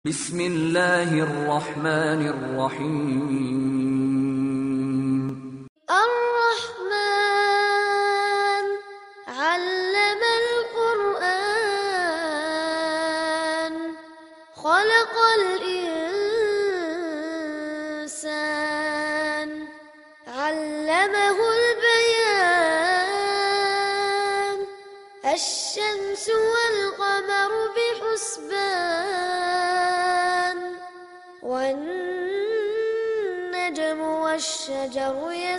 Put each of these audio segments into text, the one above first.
بسم الله الرحمن الرحيم الرحمن علم القرآن خلق الإنسان علمه البيان الشمس والقمر بحسبان والنجم والشجر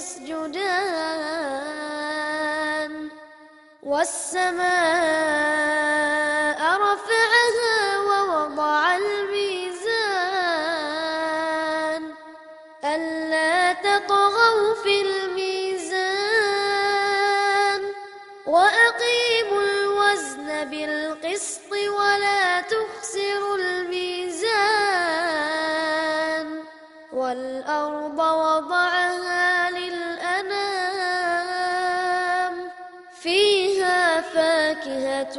يسجدان والسماء رفعها ووضع الميزان ألا تطغوا في الميزان وأقيموا الوزن بالقسط ولا تخسروا الميزان والأرض وضعها للأنام فيها فاكهة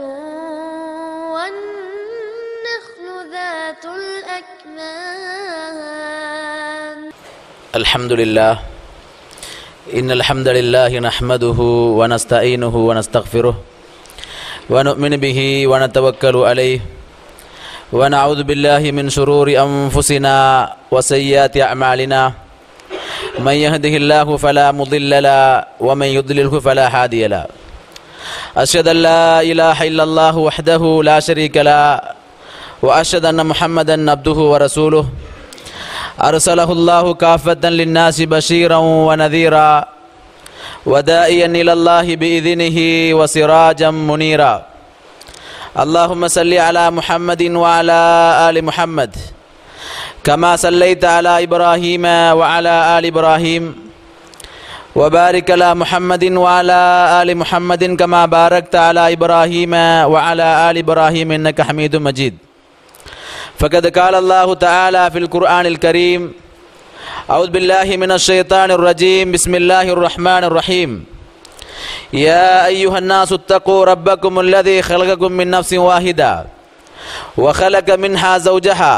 والنخل ذات الأكمام الحمد لله إن الحمد لله نحمده ونستعينه ونستغفره ونؤمن به ونتوكل عليه ونعوذ بالله من شرور أنفسنا وسيئات أعمالنا من يهده الله فلا مضل له ومن يضلله فلا هادي له أشهد أن لا إله إلا الله وحده لا شريك له وأشهد أن محمدا عبده ورسوله أرسله الله كافة للناس بشيرا ونذيرا ودائيا إلى الله بإذنه وسراجا منيرا اللهم صل على محمد وعلى آل محمد كما صليت على إبراهيم وعلى آل إبراهيم وبارك على محمد وعلى آل محمد كما باركت على إبراهيم وعلى آل إبراهيم إنك حميد مجيد فقد قال الله تعالى في القرآن الكريم أعوذ بالله من الشيطان الرجيم بسم الله الرحمن الرحيم يا أيها الناس اتقوا ربكم الذي خلقكم من نفس واحدة وخلق منها زوجها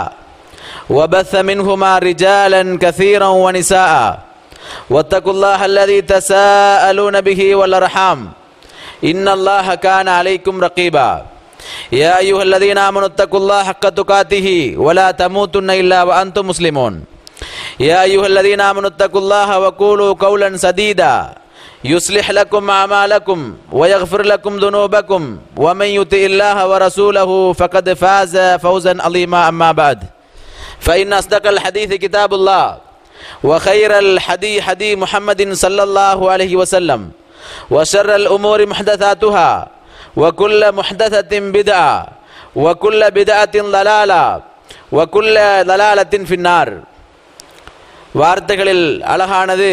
وبث منهما رجالا كثيرا ونساء واتقوا الله الذي تساءلون به والأرحام إن الله كان عليكم رقيبا يا أيها الذين آمنوا اتقوا الله حق تقاته ولا تموتن إلا وأنتم مسلمون يا أيها الذين آمنوا اتقوا الله وقولوا قولا سديدا يصلح لكم أعمالكم ويغفر لكم ذنوبكم ومن يطع الله ورسوله فقد فاز فوزا عظيما أما بعد فإن أصدق الحديث كتاب الله وخير الحديث حديث محمد صلى الله عليه وسلم وشر الأمور محدثاتها وكل محدثة بدعة وكل بدعة ضلالة وكل ضلالة في النار வார்த்தைகளில் அழகானது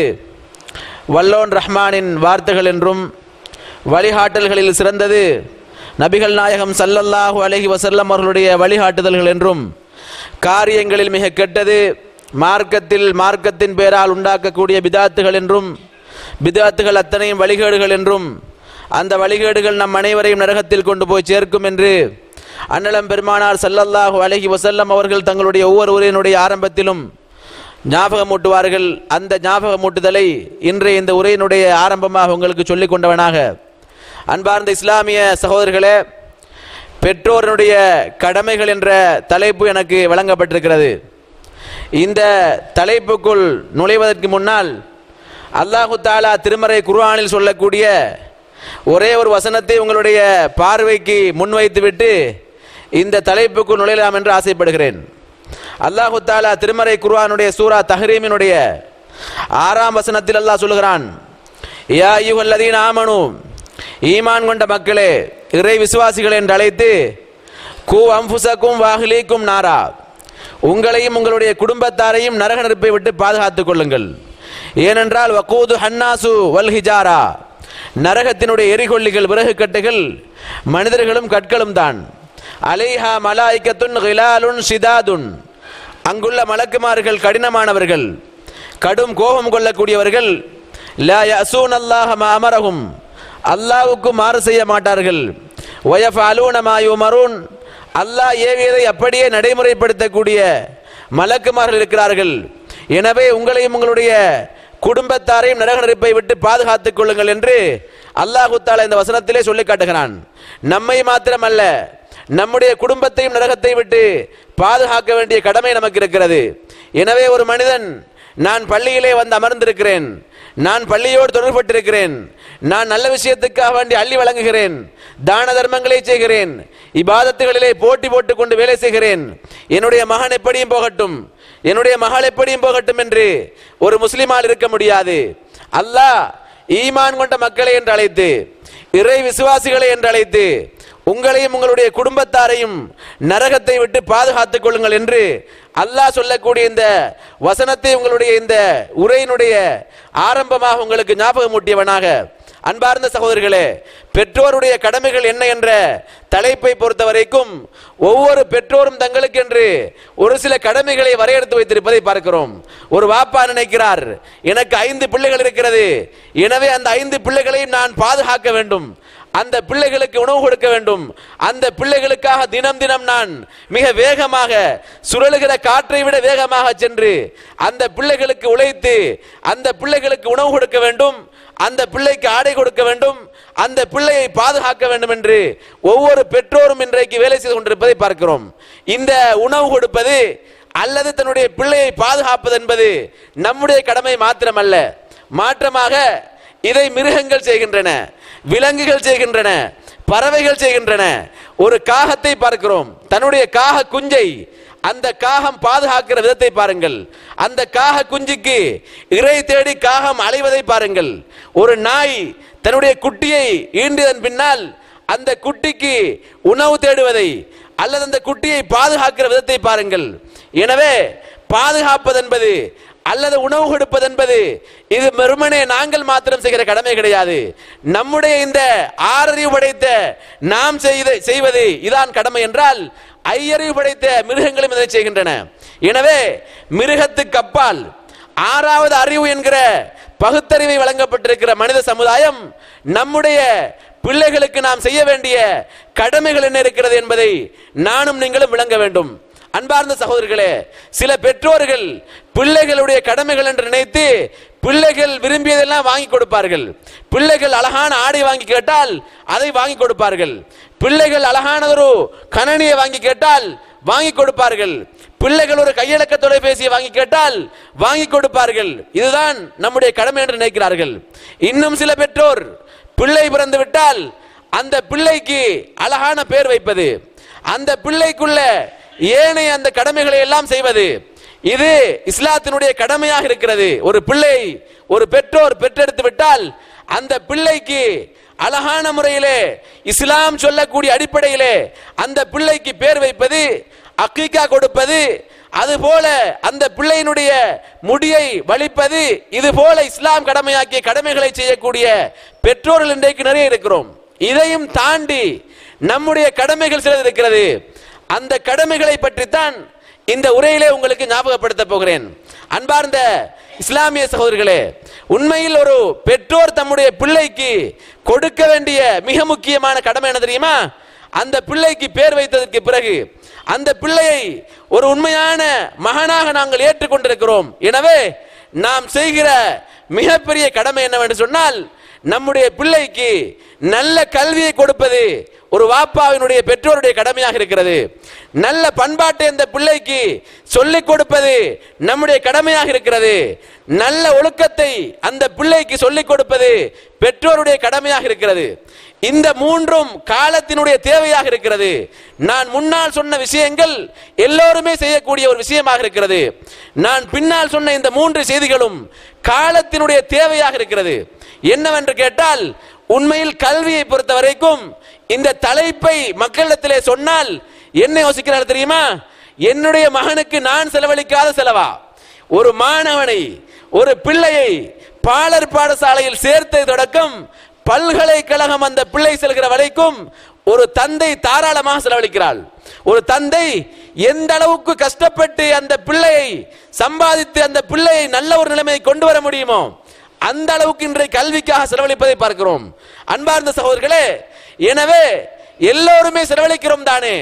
வல்லோன் ரஹ்மானின் வார்த்தைகள் என்றும் வழிகாட்டல்களில் சிறந்தது நபிகள் நாயகம் சல்லல்லாஹு அலஹி வசல்லம் அவர்களுடைய வழிகாட்டுதல்கள் என்றும் காரியங்களில் மிக கெட்டது மார்க்கத்தில் மார்க்கத்தின் பேரால் உண்டாக்கக்கூடிய பிதாத்துகள் என்றும் பிதாத்துகள் அத்தனையும் வழிகேடுகள் என்றும் அந்த வழிகேடுகள் நம் அனைவரையும் நரகத்தில் கொண்டு போய் சேர்க்கும் என்று அன்னலம் பெருமானார் சல்லல்லாஹு அலஹி வசல்லம் அவர்கள் தங்களுடைய ஒவ்வொரு உரையினுடைய ஆரம்பத்திலும் ஞாபகமூட்டுவார்கள் அந்த ஞாபகமூட்டுதலை இன்றைய இந்த உரையினுடைய ஆரம்பமாக உங்களுக்கு சொல்லிக் கொண்டவனாக அன்பார்ந்த இஸ்லாமிய சகோதரர்களே பெற்றோருடைய கடமைகள் என்ற தலைப்பு எனக்கு வழங்கப்பட்டிருக்கிறது இந்த தலைப்புக்குள் நுழைவதற்கு முன்னால் அல்லாஹு தாலா திருமறை குர்ஆனில் சொல்லக்கூடிய ஒரே ஒரு வசனத்தை உங்களுடைய பார்வைக்கு முன்வைத்துவிட்டு இந்த தலைப்புக்குள் நுழையலாம் என்று ஆசைப்படுகிறேன் அல்லாஹு தாலா திருமறை குர்ஆனுடைய சூரா தஹரீமினுடைய ஆறாம் வசனத்தில் அல்லாஹ் சொல்லுகிறான் யா யுகல்லதீன் ஆமனு ஈமான் கொண்ட மக்களே இறை விசுவாசிகள் என்று அழைத்து கூ அம்புசக்கும் வாஹிலீக்கும் நாரா உங்களையும் உங்களுடைய குடும்பத்தாரையும் நரக நெருப்பை விட்டு பாதுகாத்துக் கொள்ளுங்கள் ஏனென்றால் வக்கூது ஹன்னாசு வல் ஹிஜாரா நரகத்தினுடைய எரிகொல்லிகள் விறகு கட்டைகள் மனிதர்களும் கற்களும் தான் அலைஹா மலாய்க்கத்துன் ஹிலாலுன் ஷிதாதுன் அங்குள்ள மலக்குமார்கள் கடினமானவர்கள் கடும் கோபம் கொள்ளக்கூடியவர்கள் லா யசூன் அல்லாஹ் அமரகும் அல்லாவுக்கு மாறு செய்ய மாட்டார்கள் ஒயஃப் அலூன மாயுமரூன் அல்லாஹ் ஏவியதை அப்படியே நடைமுறைப்படுத்தக்கூடிய மலக்குமார்கள் இருக்கிறார்கள் எனவே உங்களையும் உங்களுடைய குடும்பத்தாரையும் நரக நெருப்பை விட்டு பாதுகாத்துக் கொள்ளுங்கள் என்று அல்லாஹு தாலா இந்த வசனத்திலே சொல்லி காட்டுகிறான் நம்மை மாத்திரமல்ல நம்முடைய குடும்பத்தையும் நரகத்தை விட்டு பாதுகாக்க வேண்டிய கடமை நமக்கு இருக்கிறது எனவே ஒரு மனிதன் நான் பள்ளியிலே வந்து அமர்ந்திருக்கிறேன் நான் பள்ளியோடு தொடர்பட்டிருக்கிறேன் நான் நல்ல விஷயத்துக்காக வேண்டி அள்ளி வழங்குகிறேன் தான தர்மங்களை செய்கிறேன் இபாதத்துகளிலே போட்டி போட்டுக் கொண்டு வேலை செய்கிறேன் என்னுடைய மகன் எப்படியும் போகட்டும் என்னுடைய மகள் எப்படியும் போகட்டும் என்று ஒரு முஸ்லிமால் இருக்க முடியாது அல்லாஹ் ஈமான் கொண்ட மக்களை என்று அழைத்து இறை விசுவாசிகளை என்று அழைத்து உங்களையும் உங்களுடைய குடும்பத்தாரையும் நரகத்தை விட்டு பாதுகாத்துக் கொள்ளுங்கள் என்று அல்லாஹ் சொல்லக்கூடிய இந்த வசனத்தை உங்களுடைய இந்த உரையினுடைய ஆரம்பமாக உங்களுக்கு ஞாபகமூட்டியவனாக அன்பார்ந்த சகோதரர்களே பெற்றோருடைய கடமைகள் என்ன என்ற தலைப்பை பொறுத்த வரைக்கும் ஒவ்வொரு பெற்றோரும் தங்களுக்கென்று ஒரு சில கடமைகளை வரையறுத்து வைத்திருப்பதை பார்க்கிறோம் ஒரு வாப்பா நினைக்கிறார் எனக்கு ஐந்து பிள்ளைகள் இருக்கிறது எனவே அந்த ஐந்து பிள்ளைகளையும் நான் பாதுகாக்க வேண்டும் அந்த பிள்ளைகளுக்கு உணவு கொடுக்க வேண்டும் அந்த பிள்ளைகளுக்காக தினம் தினம் நான் மிக வேகமாக சுழலுகிற காற்றை விட வேகமாக சென்று அந்த பிள்ளைகளுக்கு உழைத்து அந்த பிள்ளைகளுக்கு உணவு கொடுக்க வேண்டும் அந்த பிள்ளைக்கு ஆடை கொடுக்க வேண்டும் அந்த பிள்ளையை பாதுகாக்க வேண்டும் என்று ஒவ்வொரு பெற்றோரும் இன்றைக்கு வேலை செய்து கொண்டிருப்பதை பார்க்கிறோம் இந்த உணவு கொடுப்பது அல்லது தன்னுடைய பிள்ளையை பாதுகாப்பது என்பது நம்முடைய கடமை மாத்திரமல்ல மாற்றமாக இதை மிருகங்கள் செய்கின்றன விலங்குகள் செய்கின்றன பறவைகள் செய்கின்றன ஒரு காகத்தை பார்க்கிறோம் தன்னுடைய காக குஞ்சை அந்த காகம் பாதுகாக்கிற விதத்தை பாருங்கள் அந்த காக குஞ்சுக்கு இறை தேடி காகம் அலைவதை பாருங்கள் ஒரு நாய் தன்னுடைய குட்டியை ஈண்டியதன் பின்னால் அந்த குட்டிக்கு உணவு தேடுவதை அல்லது அந்த குட்டியை பாதுகாக்கிற விதத்தை பாருங்கள் எனவே பாதுகாப்பது என்பது அல்லது உணவு கொடுப்பது என்பது இது வெறுமனே நாங்கள் மாத்திரம் செய்கிற கடமை கிடையாது நம்முடைய இந்த ஆறறிவு படைத்த நாம் செய்த செய்வது இதான் கடமை என்றால் ஐயறிவு படைத்த மிருகங்களும் இதை செய்கின்றன எனவே மிருகத்துக்கு அப்பால் ஆறாவது அறிவு என்கிற பகுத்தறிவை வழங்கப்பட்டிருக்கிற மனித சமுதாயம் நம்முடைய பிள்ளைகளுக்கு நாம் செய்ய வேண்டிய கடமைகள் என்ன இருக்கிறது என்பதை நானும் நீங்களும் விளங்க வேண்டும் அன்பார்ந்த சகோதரர்களே சில பெற்றோர்கள் பிள்ளைகளுடைய கடமைகள் என்று நினைத்து பிள்ளைகள் விரும்பியதெல்லாம் வாங்கி கொடுப்பார்கள் பிள்ளைகள் அழகான ஆடை வாங்கி கேட்டால் அதை வாங்கி கொடுப்பார்கள் பிள்ளைகள் அழகானதொரு கணனியை வாங்கி கேட்டால் வாங்கி கொடுப்பார்கள் பிள்ளைகள் ஒரு கையடக்க தொலைபேசியை வாங்கி கேட்டால் வாங்கி கொடுப்பார்கள் இதுதான் நம்முடைய கடமை என்று நினைக்கிறார்கள் இன்னும் சில பெற்றோர் பிள்ளை பிறந்து விட்டால் அந்த பிள்ளைக்கு அழகான பேர் வைப்பது அந்த பிள்ளைக்குள்ள ஏனைய அந்த கடமைகளை எல்லாம் செய்வது இது இஸ்லாத்தினுடைய கடமையாக இருக்கிறது ஒரு பிள்ளை ஒரு பெற்றோர் பெற்றெடுத்து விட்டால் அந்த பிள்ளைக்கு அழகான முறையிலே இஸ்லாம் சொல்லக்கூடிய அடிப்படையிலே அந்த பிள்ளைக்கு பேர் வைப்பது அக்கீக்கா கொடுப்பது அதுபோல அந்த பிள்ளையினுடைய முடியை வலிப்பது இது போல இஸ்லாம் கடமையாக்கிய கடமைகளை செய்யக்கூடிய பெற்றோர்கள் இன்றைக்கு நிறைய இருக்கிறோம் இதையும் தாண்டி நம்முடைய கடமைகள் சிலது இருக்கிறது அந்த கடமைகளை பற்றித்தான் இந்த உரையிலே உங்களுக்கு ஞாபகப்படுத்த போகிறேன் அன்பார்ந்த இஸ்லாமிய சகோதரர்களே உண்மையில் ஒரு பெற்றோர் தம்முடைய பிள்ளைக்கு கொடுக்க வேண்டிய மிக முக்கியமான கடமை என்ன தெரியுமா அந்த பிள்ளைக்கு பேர் வைத்ததற்கு பிறகு அந்த பிள்ளையை ஒரு உண்மையான மகனாக நாங்கள் ஏற்றுக்கொண்டிருக்கிறோம் எனவே நாம் செய்கிற மிகப்பெரிய கடமை என்னவென்று சொன்னால் நம்முடைய பிள்ளைக்கு நல்ல கல்வியை கொடுப்பது ஒரு வாப்பாவினுடைய பெற்றோருடைய கடமையாக இருக்கிறது நல்ல பண்பாட்டை அந்த பிள்ளைக்கு சொல்லிக் கொடுப்பது நம்முடைய கடமையாக இருக்கிறது நல்ல ஒழுக்கத்தை அந்த பிள்ளைக்கு சொல்லிக் கொடுப்பது பெற்றோருடைய கடமையாக இருக்கிறது இந்த மூன்றும் காலத்தினுடைய தேவையாக இருக்கிறது நான் முன்னால் சொன்ன விஷயங்கள் எல்லோருமே செய்யக்கூடிய ஒரு விஷயமாக இருக்கிறது நான் பின்னால் சொன்ன இந்த மூன்று செய்திகளும் காலத்தினுடைய தேவையாக இருக்கிறது என்னவென்று கேட்டால் உண்மையில் கல்வியை பொறுத்த வரைக்கும் இந்த தலைப்பை மக்களிடத்திலே சொன்னால் என்ன யோசிக்கிறார் தெரியுமா என்னுடைய மகனுக்கு நான் செலவழிக்காத செலவா ஒரு மாணவனை ஒரு பிள்ளையை பாலர் பாடசாலையில் சேர்த்தது தொடக்கம் பல்கலைக்கழகம் அந்த பிள்ளை செல்கிற வரைக்கும் ஒரு தந்தை தாராளமாக செலவழிக்கிறாள் ஒரு தந்தை எந்த அளவுக்கு கஷ்டப்பட்டு அந்த பிள்ளையை சம்பாதித்து அந்த பிள்ளையை நல்ல ஒரு நிலைமையை கொண்டு வர முடியுமோ அந்த அளவுக்கு இன்றைய கல்விக்காக செலவழிப்பதை பார்க்கிறோம் அன்பார்ந்த சகோதரர்களே எனவே எல்லோருமே செலவழிக்கிறோம் தானே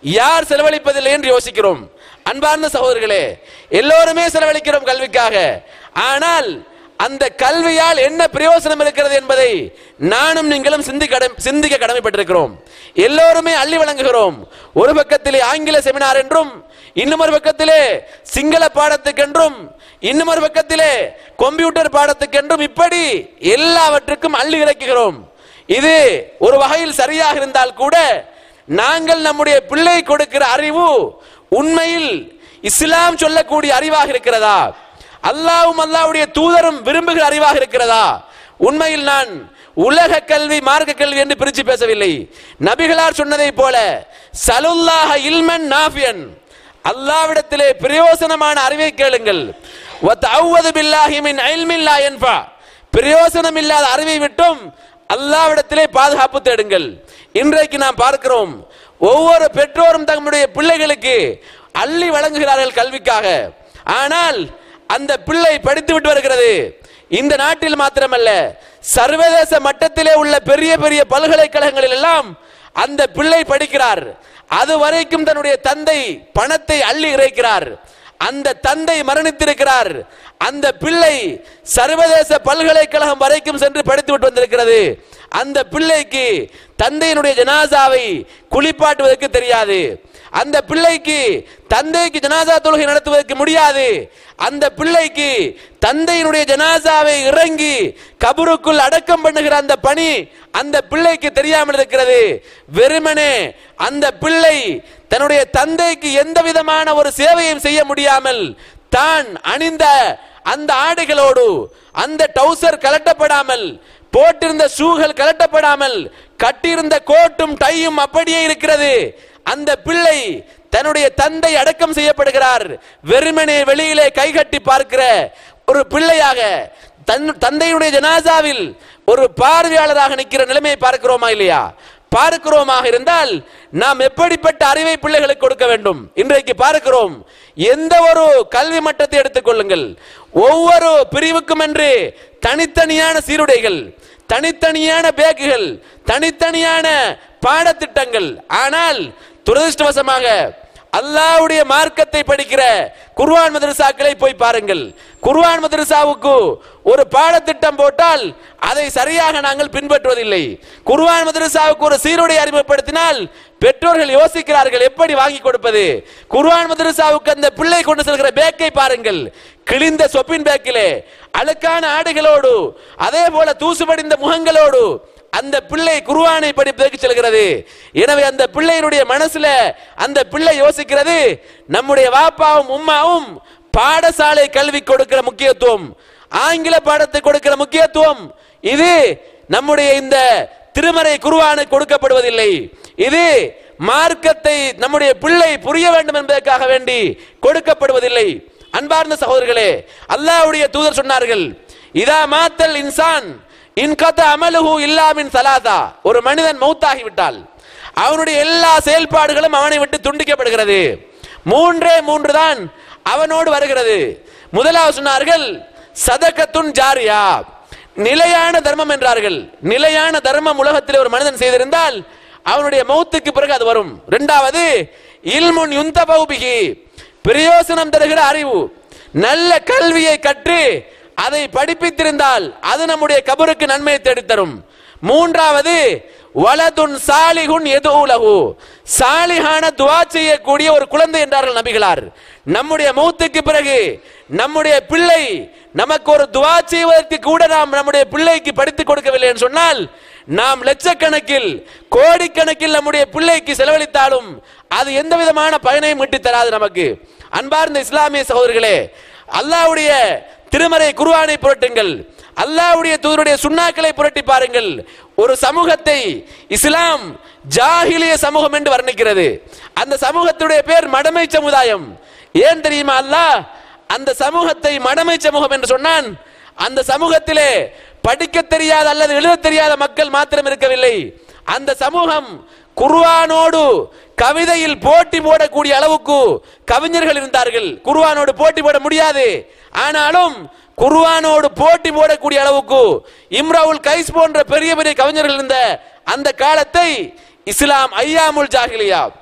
யார் செலவழிப்பதில்லை என்று யோசிக்கிறோம் அன்பார்ந்த சகோதரர்களே எல்லோருமே செலவழிக்கிறோம் கல்விக்காக ஆனால் அந்த கல்வியால் என்ன பிரயோசனம் இருக்கிறது என்பதை நானும் நீங்களும் சிந்தி கடமை சிந்திக்க கடமைப்பட்டிருக்கிறோம் எல்லோருமே அள்ளி வழங்குகிறோம் ஒரு பக்கத்திலே ஆங்கில செமினார் என்றும் இன்னும் ஒரு பக்கத்திலே சிங்கள பாடத்துக்கென்றும் இன்னும் ஒரு பக்கத்திலே கம்ப்யூட்டர் பாடத்துக்கென்றும் இப்படி எல்லாவற்றுக்கும் அள்ளி இறக்குகிறோம் இது ஒரு வகையில் சரியாக இருந்தால் கூட நாங்கள் நம்முடைய பிள்ளை கொடுக்கிற அறிவு உண்மையில் இஸ்லாம் சொல்லக்கூடிய அறிவாக இருக்கிறதா அல்லாவும் அல்லாவுடைய தூதரும் விரும்புகிற அறிவாக இருக்கிறதா உண்மையில் நான் உலக கல்வி மார்க்க கல்வி என்று பிரிச்சு பேசவில்லை நபிகளார் சொன்னதை போல சலுல்லாஹ இல்மன் நாஃபியன் அல்லாவிடத்திலே பிரயோசனமான அறிவை கேளுங்கள் வத்தஅவ்வது பில்லாஹி மின் இல்மின் லா யன்ஃபா பிரயோசனம் இல்லாத அறிவை விட்டும் அல்லாவிடத்திலே பாதுகாப்பு தேடுங்கள் இன்றைக்கு நாம் பார்க்கிறோம் ஒவ்வொரு பெற்றோரும் தங்களுடைய பிள்ளைகளுக்கு அள்ளி வழங்குகிறார்கள் கல்விக்காக ஆனால் அந்த பிள்ளை படித்து விட்டு வருகிறது இந்த நாட்டில் மாத்திரமல்ல சர்வதேச மட்டத்திலே உள்ள பெரிய பெரிய பல்கலைக்கழகங்களில் எல்லாம் அந்த பிள்ளை படிக்கிறார் அது வரைக்கும் தன்னுடைய தந்தை பணத்தை அள்ளி இறைக்கிறார் அந்த தந்தை மரணித்திருக்கிறார் அந்த பிள்ளை சர்வதேச பல்கலைக்கழகம் வரைக்கும் சென்று படித்து விட்டு வந்திருக்கிறது அந்த பிள்ளைக்கு தந்தையினுடைய ஜனாசாவை குளிப்பாட்டுவதற்கு தெரியாது அந்த பிள்ளைக்கு தந்தைக்கு ஜனாசா தொழுகை நடத்துவதற்கு முடியாது அந்த பிள்ளைக்கு தந்தையினுடைய ஜனாசாவை இறங்கி கபருக்குள் அடக்கம் பண்ணுகிற அந்த பணி அந்த பிள்ளைக்கு தெரியாமல் இருக்கிறது வெறுமனே அந்த பிள்ளை தன்னுடைய தந்தைக்கு எந்த விதமான ஒரு சேவையும் செய்ய முடியாமல் தான் அணிந்த அந்த ஆடைகளோடு அந்த டவுசர் கலட்டப்படாமல் போட்டிருந்த ஷூகள் கலட்டப்படாமல் கட்டியிருந்த கோட்டும் டையும் அப்படியே இருக்கிறது அந்த பிள்ளை தன்னுடைய தந்தை அடக்கம் செய்யப்படுகிறார் வெறுமனே வெளியிலே கைகட்டி பார்க்கிற ஒரு பிள்ளையாக தன் தந்தையுடைய ஜனாசாவில் ஒரு பார்வையாளராக நிற்கிற நிலைமையை பார்க்கிறோமா இல்லையா பார்க்கிறோமாக இருந்தால் நாம் எப்படிப்பட்ட அறிவை பிள்ளைகளுக்கு கொடுக்க வேண்டும் இன்றைக்கு பார்க்கிறோம் எந்த ஒரு கல்வி மட்டத்தை எடுத்துக்கொள்ளுங்கள் ஒவ்வொரு பிரிவுக்கும் என்று தனித்தனியான சீருடைகள் தனித்தனியான பேக்குகள் தனித்தனியான பாடத்திட்டங்கள் ஆனால் துரதிருஷ்டவசமாக அல்லாஹ்வுடைய மார்க்கத்தை படிக்கிற குர்ஆன் மதரசாக்களை போய் பாருங்கள் குர்ஆன் மதரசாவுக்கு ஒரு பாடத்திட்டம் போட்டால் அதை சரியாக நாங்கள் பின்பற்றுவதில்லை குர்ஆன் மதரசாவுக்கு ஒரு சீருடை அறிமுகப்படுத்தினால் பெற்றோர்கள் யோசிக்கிறார்கள் எப்படி வாங்கி கொடுப்பது குர்ஆன் மதரசாவுக்கு அந்த பிள்ளை கொண்டு செல்கிற பேக்கை பாருங்கள் கிழிந்த சொப்பின் பேக்கிலே அழுக்கான ஆடைகளோடு அதே போல தூசு படிந்த முகங்களோடு அந்த பிள்ளை குருவானை படிப்பதற்கு செல்கிறது எனவே அந்த பிள்ளையினுடைய மனசுல அந்த பிள்ளை யோசிக்கிறது நம்முடைய வாப்பாவும் உம்மாவும் பாடசாலை கல்வி கொடுக்கிற முக்கியத்துவம் ஆங்கில பாடத்தை கொடுக்கிற முக்கியத்துவம் இது நம்முடைய இந்த திருமறை குருவானை கொடுக்கப்படுவதில்லை இது மார்க்கத்தை நம்முடைய பிள்ளை புரிய வேண்டும் என்பதற்காக வேண்டி கொடுக்கப்படுவதில்லை அன்பார்ந்த சகோதரர்களே அல்லாஹ்வுடைய தூதர் சொன்னார்கள் இதா மாத்தல் இன்சான் இன்கத அமலுஹு இல்லாமின் சலாதா ஒரு மனிதன் மௌத்தாகி விட்டால் அவனுடைய எல்லா செயல்பாடுகளும் அவனை விட்டு துண்டிக்கப்படுகிறது மூன்றே மூன்று தான் அவனோடு வருகிறது முதலாவது சொன்னார்கள் சதகத்துன் ஜாரியா நிலையான தர்மம் என்றார்கள் நிலையான தர்மம் உலகத்தில் ஒரு மனிதன் செய்திருந்தால் அவனுடைய மௌத்துக்கு பிறகு அது வரும் இரண்டாவது இல்முன் யுந்த பௌபிகி பிரயோசனம் தருகிற அறிவு நல்ல கல்வியை கற்று அதை படிப்பித்திருந்தால் அது நம்முடைய கபருக்கு நன்மையை தேடித்தரும் மூன்றாவது வலதுன் சாலிகுன் எது உலகு சாலிகான துவா செய்யக்கூடிய ஒரு குழந்தை என்றார்கள் நபிகளார் நம்முடைய மௌத்துக்கு பிறகு நம்முடைய பிள்ளை நமக்கு ஒரு துவா செய்வதற்கு கூட நாம் நம்முடைய பிள்ளைக்கு படித்துக் கொடுக்கவில்லை என்று சொன்னால் நாம் லட்சக்கணக்கில் கோடிக்கணக்கில் நம்முடைய பிள்ளைக்கு செலவழித்தாலும் அது எந்த விதமான பயனையும் விட்டு தராது நமக்கு அன்பார்ந்த இஸ்லாமிய சகோதரர்களே அல்லாஹ்வுடைய திருமறை குர்ஆனை புரட்டுங்கள் அல்லாஹ்வுடைய தூதருடைய சுண்ணாக்களை புரட்டி பாருங்கள் ஒரு சமூகத்தை இஸ்லாம் ஜாஹிலிய சமூகம் என்று வர்ணிக்கிறது அந்த சமூகத்துடைய பேர் மடமை சமுதாயம் ஏன் தெரியுமா அல்லாஹ் அந்த சமூகத்தை மடமை சமூகம் என்று சொன்னான் அந்த சமூகத்திலே படிக்க தெரியாத அல்லது எழுத தெரியாத மக்கள் மாத்திரம் இருக்கவில்லை அந்த சமூகம் குர்ஆனோடு கவிதையில் போட்டி போடக்கூடிய அளவுக்கு கவிஞர்கள் இருந்தார்கள் குர்ஆனோடு போட்டி போட முடியாது ஆனாலும் குர்ஆனோடு போட்டி போடக்கூடிய அளவுக்கு இம்ராவுல் கைஸ் போன்ற பெரிய பெரிய கவிஞர்கள் இருந்த அந்த காலத்தை இஸ்லாம் ஐயாமுல் ஜாஹிலியா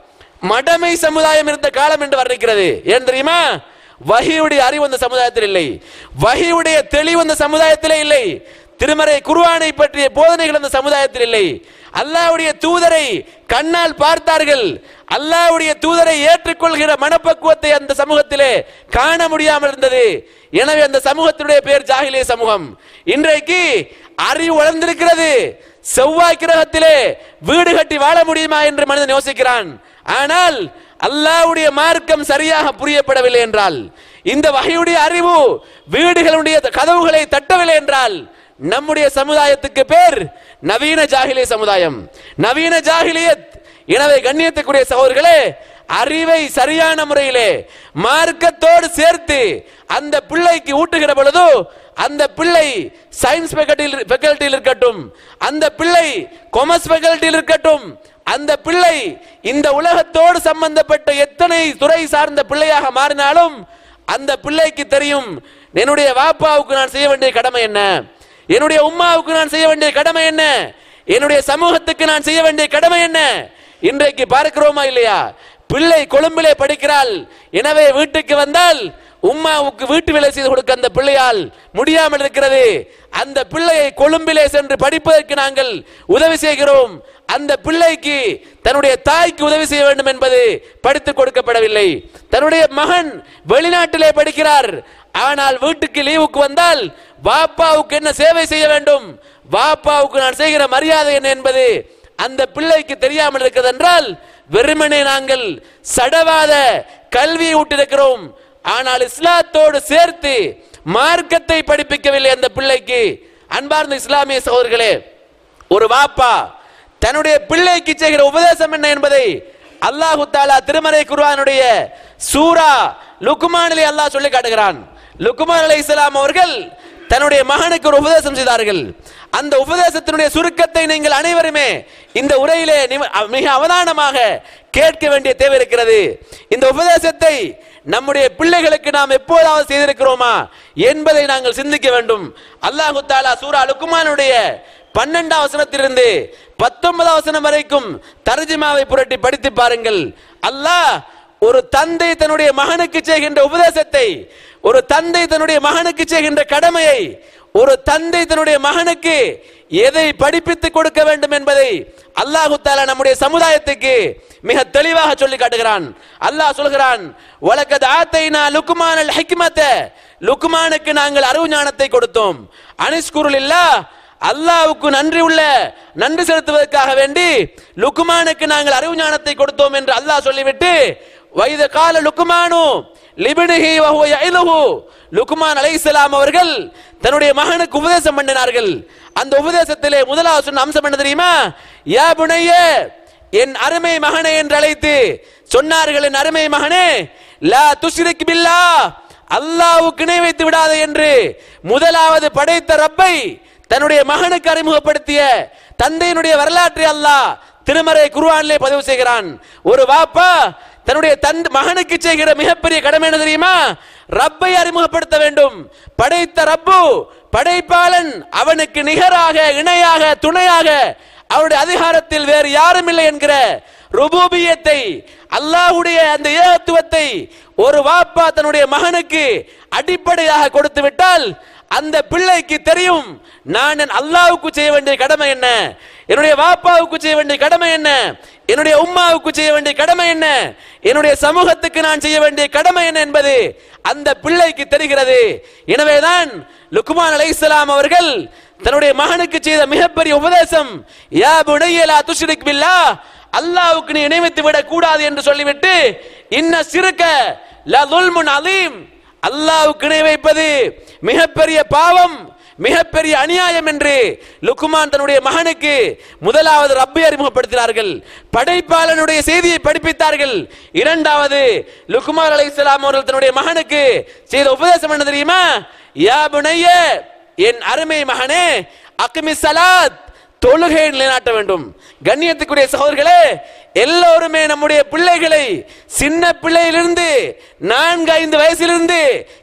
மடமை சமுதாயம் இருந்த காலம் என்று வர்ணிக்கிறது ஏன் தெரியுமா வஹியுடைய அறிவு அந்த சமுதாயத்தில் இல்லை வஹியுடைய தெளிவு அந்த சமுதாயத்திலே இல்லை திருமறை குர்ஆனை பற்றிய போதனைகள் அந்த சமுதாயத்தில் இல்லை அல்லாஹ்வுடைய தூதரை கண்ணால் பார்த்தார்கள் அல்லாஹ்வுடைய தூதரை ஏற்றுக்கொள்கிற மனப்பக்குவத்தை அந்த சமூகத்திலே காண முடியாமல் இருந்தது எனவே அந்த சமூகத்தினுடைய பேர் ஜாகிலிய சமூகம் இன்றைக்கு அறிவு வளர்ந்திருக்கிறது செவ்வாய் கிரகத்திலே வீடு கட்டி வாழ முடியுமா என்று மனிதன் யோசிக்கிறான் ஆனால் அல்லாஹ்வுடைய மார்க்கம் சரியாக புரியப்படவில்லை என்றால் இந்த வகையுடைய அறிவு வீடுகளுடைய கதவுகளை தட்டவில்லை என்றால் நம்முடைய சமுதாயத்துக்கு பேர் நவீன ஜாகிலிய சமுதாயம் நவீன ஜாகிலியத் எனவே கண்ணியத்துக்குரிய சகோதரர்களே அறிவை சரியான முறையிலே மார்க்கத்தோடு சேர்த்து அந்த பிள்ளைக்கு ஊட்டுகிற பொழுது அந்த பிள்ளை சயின்ஸ் ஃபேக்கல்டியில் ஃபேக்கல்ட்டியில் இருக்கட்டும் அந்த பிள்ளை கொமர்ஸ் ஃபேக்கல்ட்டியில் இருக்கட்டும் அந்த பிள்ளை இந்த உலகத்தோடு சம்பந்தப்பட்ட எத்தனை துறை சார்ந்த பிள்ளையாக மாறினாலும் அந்த பிள்ளைக்கு தெரியும் என்னுடைய வாப்பாவுக்கு நான் செய்ய வேண்டிய கடமை என்ன என்னுடைய உம்மாவுக்கு நான் செய்ய வேண்டிய கடமை என்ன என்னுடைய சமூகத்துக்கு நான் செய்ய வேண்டிய கடமை என்ன இன்றைக்கு பார்க்கிறோமா இல்லையா பிள்ளை கொழும்பிலே படிக்கிறாள் எனவே வீட்டுக்கு வந்தால் உம்மாவுக்கு வீட்டு வேலை செய்து கொடுக்க அந்த பிள்ளையால் முடியாமல் இருக்கிறது அந்த பிள்ளையை கொழும்பிலே சென்று படிப்பதற்கு நாங்கள் உதவி செய்கிறோம் அந்த பிள்ளைக்கு தன்னுடைய தாய்க்கு உதவி செய்ய வேண்டும் என்பது படித்துக் கொடுக்கப்படவில்லை தன்னுடைய மகன் வெளிநாட்டிலே படிக்கிறார் ஆனால் வீட்டுக்கு லீவுக்கு வந்தால் வாப்பாவுக்கு என்ன சேவை செய்ய வேண்டும் வாப்பாவுக்கு நான் செய்கிற மரியாதை என்ன என்பது அந்த பிள்ளைக்கு தெரியாமல் இருக்கிறது என்றால் வெறுமனே நாங்கள் சடவாத கல்வியை விட்டிருக்கிறோம் ஆனால் இஸ்லாத்தோடு சேர்த்து மார்க்கத்தை படிப்பிக்கவில்லை அந்த பிள்ளைக்கு அன்பார்ந்த இஸ்லாமிய சகோதரர்களே ஒரு வாப்பா தன்னுடைய பிள்ளைக்கு செய்கிற உபதேசம் என்ன என்பதை அல்லாஹு தாலா திருமறை குர்ஆனுடைய சூரா லுக்குமானிலே அல்லாஹ் சொல்லி காட்டுகிறான் லுக்குமான் அலை இஸ்லாம் அவர்கள் தன்னுடைய மகனுக்கு ஒரு உபதேசம் செய்தார்கள் அந்த உபதேசத்தினுடைய சுருக்கத்தை நீங்கள் அனைவருமே இந்த உரையிலே நிம- மிக அவதானமாக கேட்க வேண்டிய தேவை இருக்கிறது இந்த உபதேசத்தை நம்முடைய பிள்ளைகளுக்கு நாம் எப்போதாவது செய்திருக்கிறோமா என்பதை நாங்கள் சிந்திக்க வேண்டும் அல்லாஹு தாலா சூரா லுக்குமானுடைய பன்னெண்டாம் வசனத்திலிருந்து பத்தொன்பதாம் வசனம் வரைக்கும் தர்ஜிமாவை புரட்டி படித்து பாருங்கள் அல்லாஹ் ஒரு தந்தை தன்னுடைய மகனுக்கு செய்கின்ற உபதேசத்தை ஒரு தந்தை தன்னுடைய மகனுக்கு செய்கின்ற கடமையை ஒரு தந்தை தன்னுடைய மகனுக்கு எதை படிப்பித்து கொடுக்க வேண்டும் என்பதை அல்லாஹு தாலா நம்முடைய சமுதாயத்துக்கு மிக தெளிவாக சொல்லி காட்டுகிறான் அல்லாஹ் சொல்கிறான் வலக்கத் ஆத்தைனா லுக்குமான் அல் ஹிக்மத லுக்குமானுக்கு நாங்கள் அறிவு ஞானத்தை கொடுத்தோம் அனிஸ்குருல் இல்லா அல்லாஹ்வுக்கு நன்றி உள்ள நன்றி செலுத்துவதற்காக வேண்டி லுக்குமானுக்கு நாங்கள் அறிவு ஞானத்தை கொடுத்தோம் என்று அல்லாஹ் சொல்லிவிட்டு வைத கால லுக்குமானு லிபினிஹி வஹுவ யஇலுஹு லுக்குமான் அலைஹிஸ்ஸலாம் அவர்கள் தன்னுடைய மகனுக்கு உபதேசம் பண்ணினார்கள் அந்த உபதேசத்திலே முதலாவது சொன்ன அம்சம் என்ன தெரியுமா யா புனையே என் அருமை மகனே என்று அழைத்து சொன்னார்கள் என் அருமை மகனே லா துஷ்ரிக் பில்லா அல்லாஹ்வுக்கு இணை வைத்து விடாதே என்று முதலாவது படைத்த ரப்பை தன்னுடைய மகனுக்கு அறிமுகப்படுத்திய தந்தையினுடைய வரலாற்றை அல்லாஹ் திருமறை குர்ஆனிலே பதிவு செய்கிறான் ஒரு வாப்பா தன்னுடைய தன் மகனுக்கு செய்கிற மிகப்பெரிய கடமை என்ன தெரியுமா ரப்பை அறிமுகப்படுத்த வேண்டும் படைத்த ரப்பு படைப்பாளன் அவனுக்கு நிகராக இணையாக துணையாக அவருடைய அதிகாரத்தில் வேறு யாரும் இல்லை என்கிற ருபூபியத்தை அல்லாஹ்வுடைய அந்த ஏகத்துவத்தை ஒரு வாப்பா தன்னுடைய மகனுக்கு அடிப்படையாக கொடுத்து விட்டால் அந்த பிள்ளைக்கு தெரியும் நான் என் அல்லாஹ்வுக்கு செய்ய வேண்டிய கடமை என்ன என்னுடைய வாப்பாவுக்கு செய்ய வேண்டிய கடமை என்ன என்னுடைய உம்மாவுக்கு செய்ய வேண்டிய கடமை என்ன என்னுடைய சமூகத்துக்கு நான் செய்ய வேண்டிய கடமை என்ன என்பது அந்த பிள்ளைக்கு தெரிகிறது எனவேதான் லுக்மான் அலைஹிஸ்ஸலாம் அவர்கள் தன்னுடைய மகனுக்கு செய்த மிகப்பெரிய உபதேசம் யா புனைய லா துஷ்ரிக் பில்லா அல்லாஹ்வுக்கு நீ இணைவித்து விடக் கூடாது என்று சொல்லிவிட்டு இன்ன சிறுக்க லா துல்முன் அலீம் அல்லாஹ்வுக்கு இணை வைப்பது மிகப்பெரிய பாவம் மிகப்பெரிய அநியாயம் என்று லுக்குமான் தன்னுடைய மகனுக்கு முதலாவது ரப்பை அறிமுகப்படுத்தினார்கள் படைப்பாளனுடைய செய்தியை படிப்பித்தார்கள் இரண்டாவது லுக்குமான் அலைஹிஸ்ஸலாம் அவர்கள் தன்னுடைய மகனுக்கு செய்த உபதேசம் என்ன தெரியுமா யா புனைய என் அருமை மகனே அக்மி சலாத் தொழுகை நிலைநாட்ட வேண்டும் கண்ணியத்துக்குரிய சகோதரர்களே எல்லோருமே நம்முடைய பிள்ளைகளை சின்ன பிள்ளையிலிருந்து நான்கு ஐந்து வயசிலிருந்து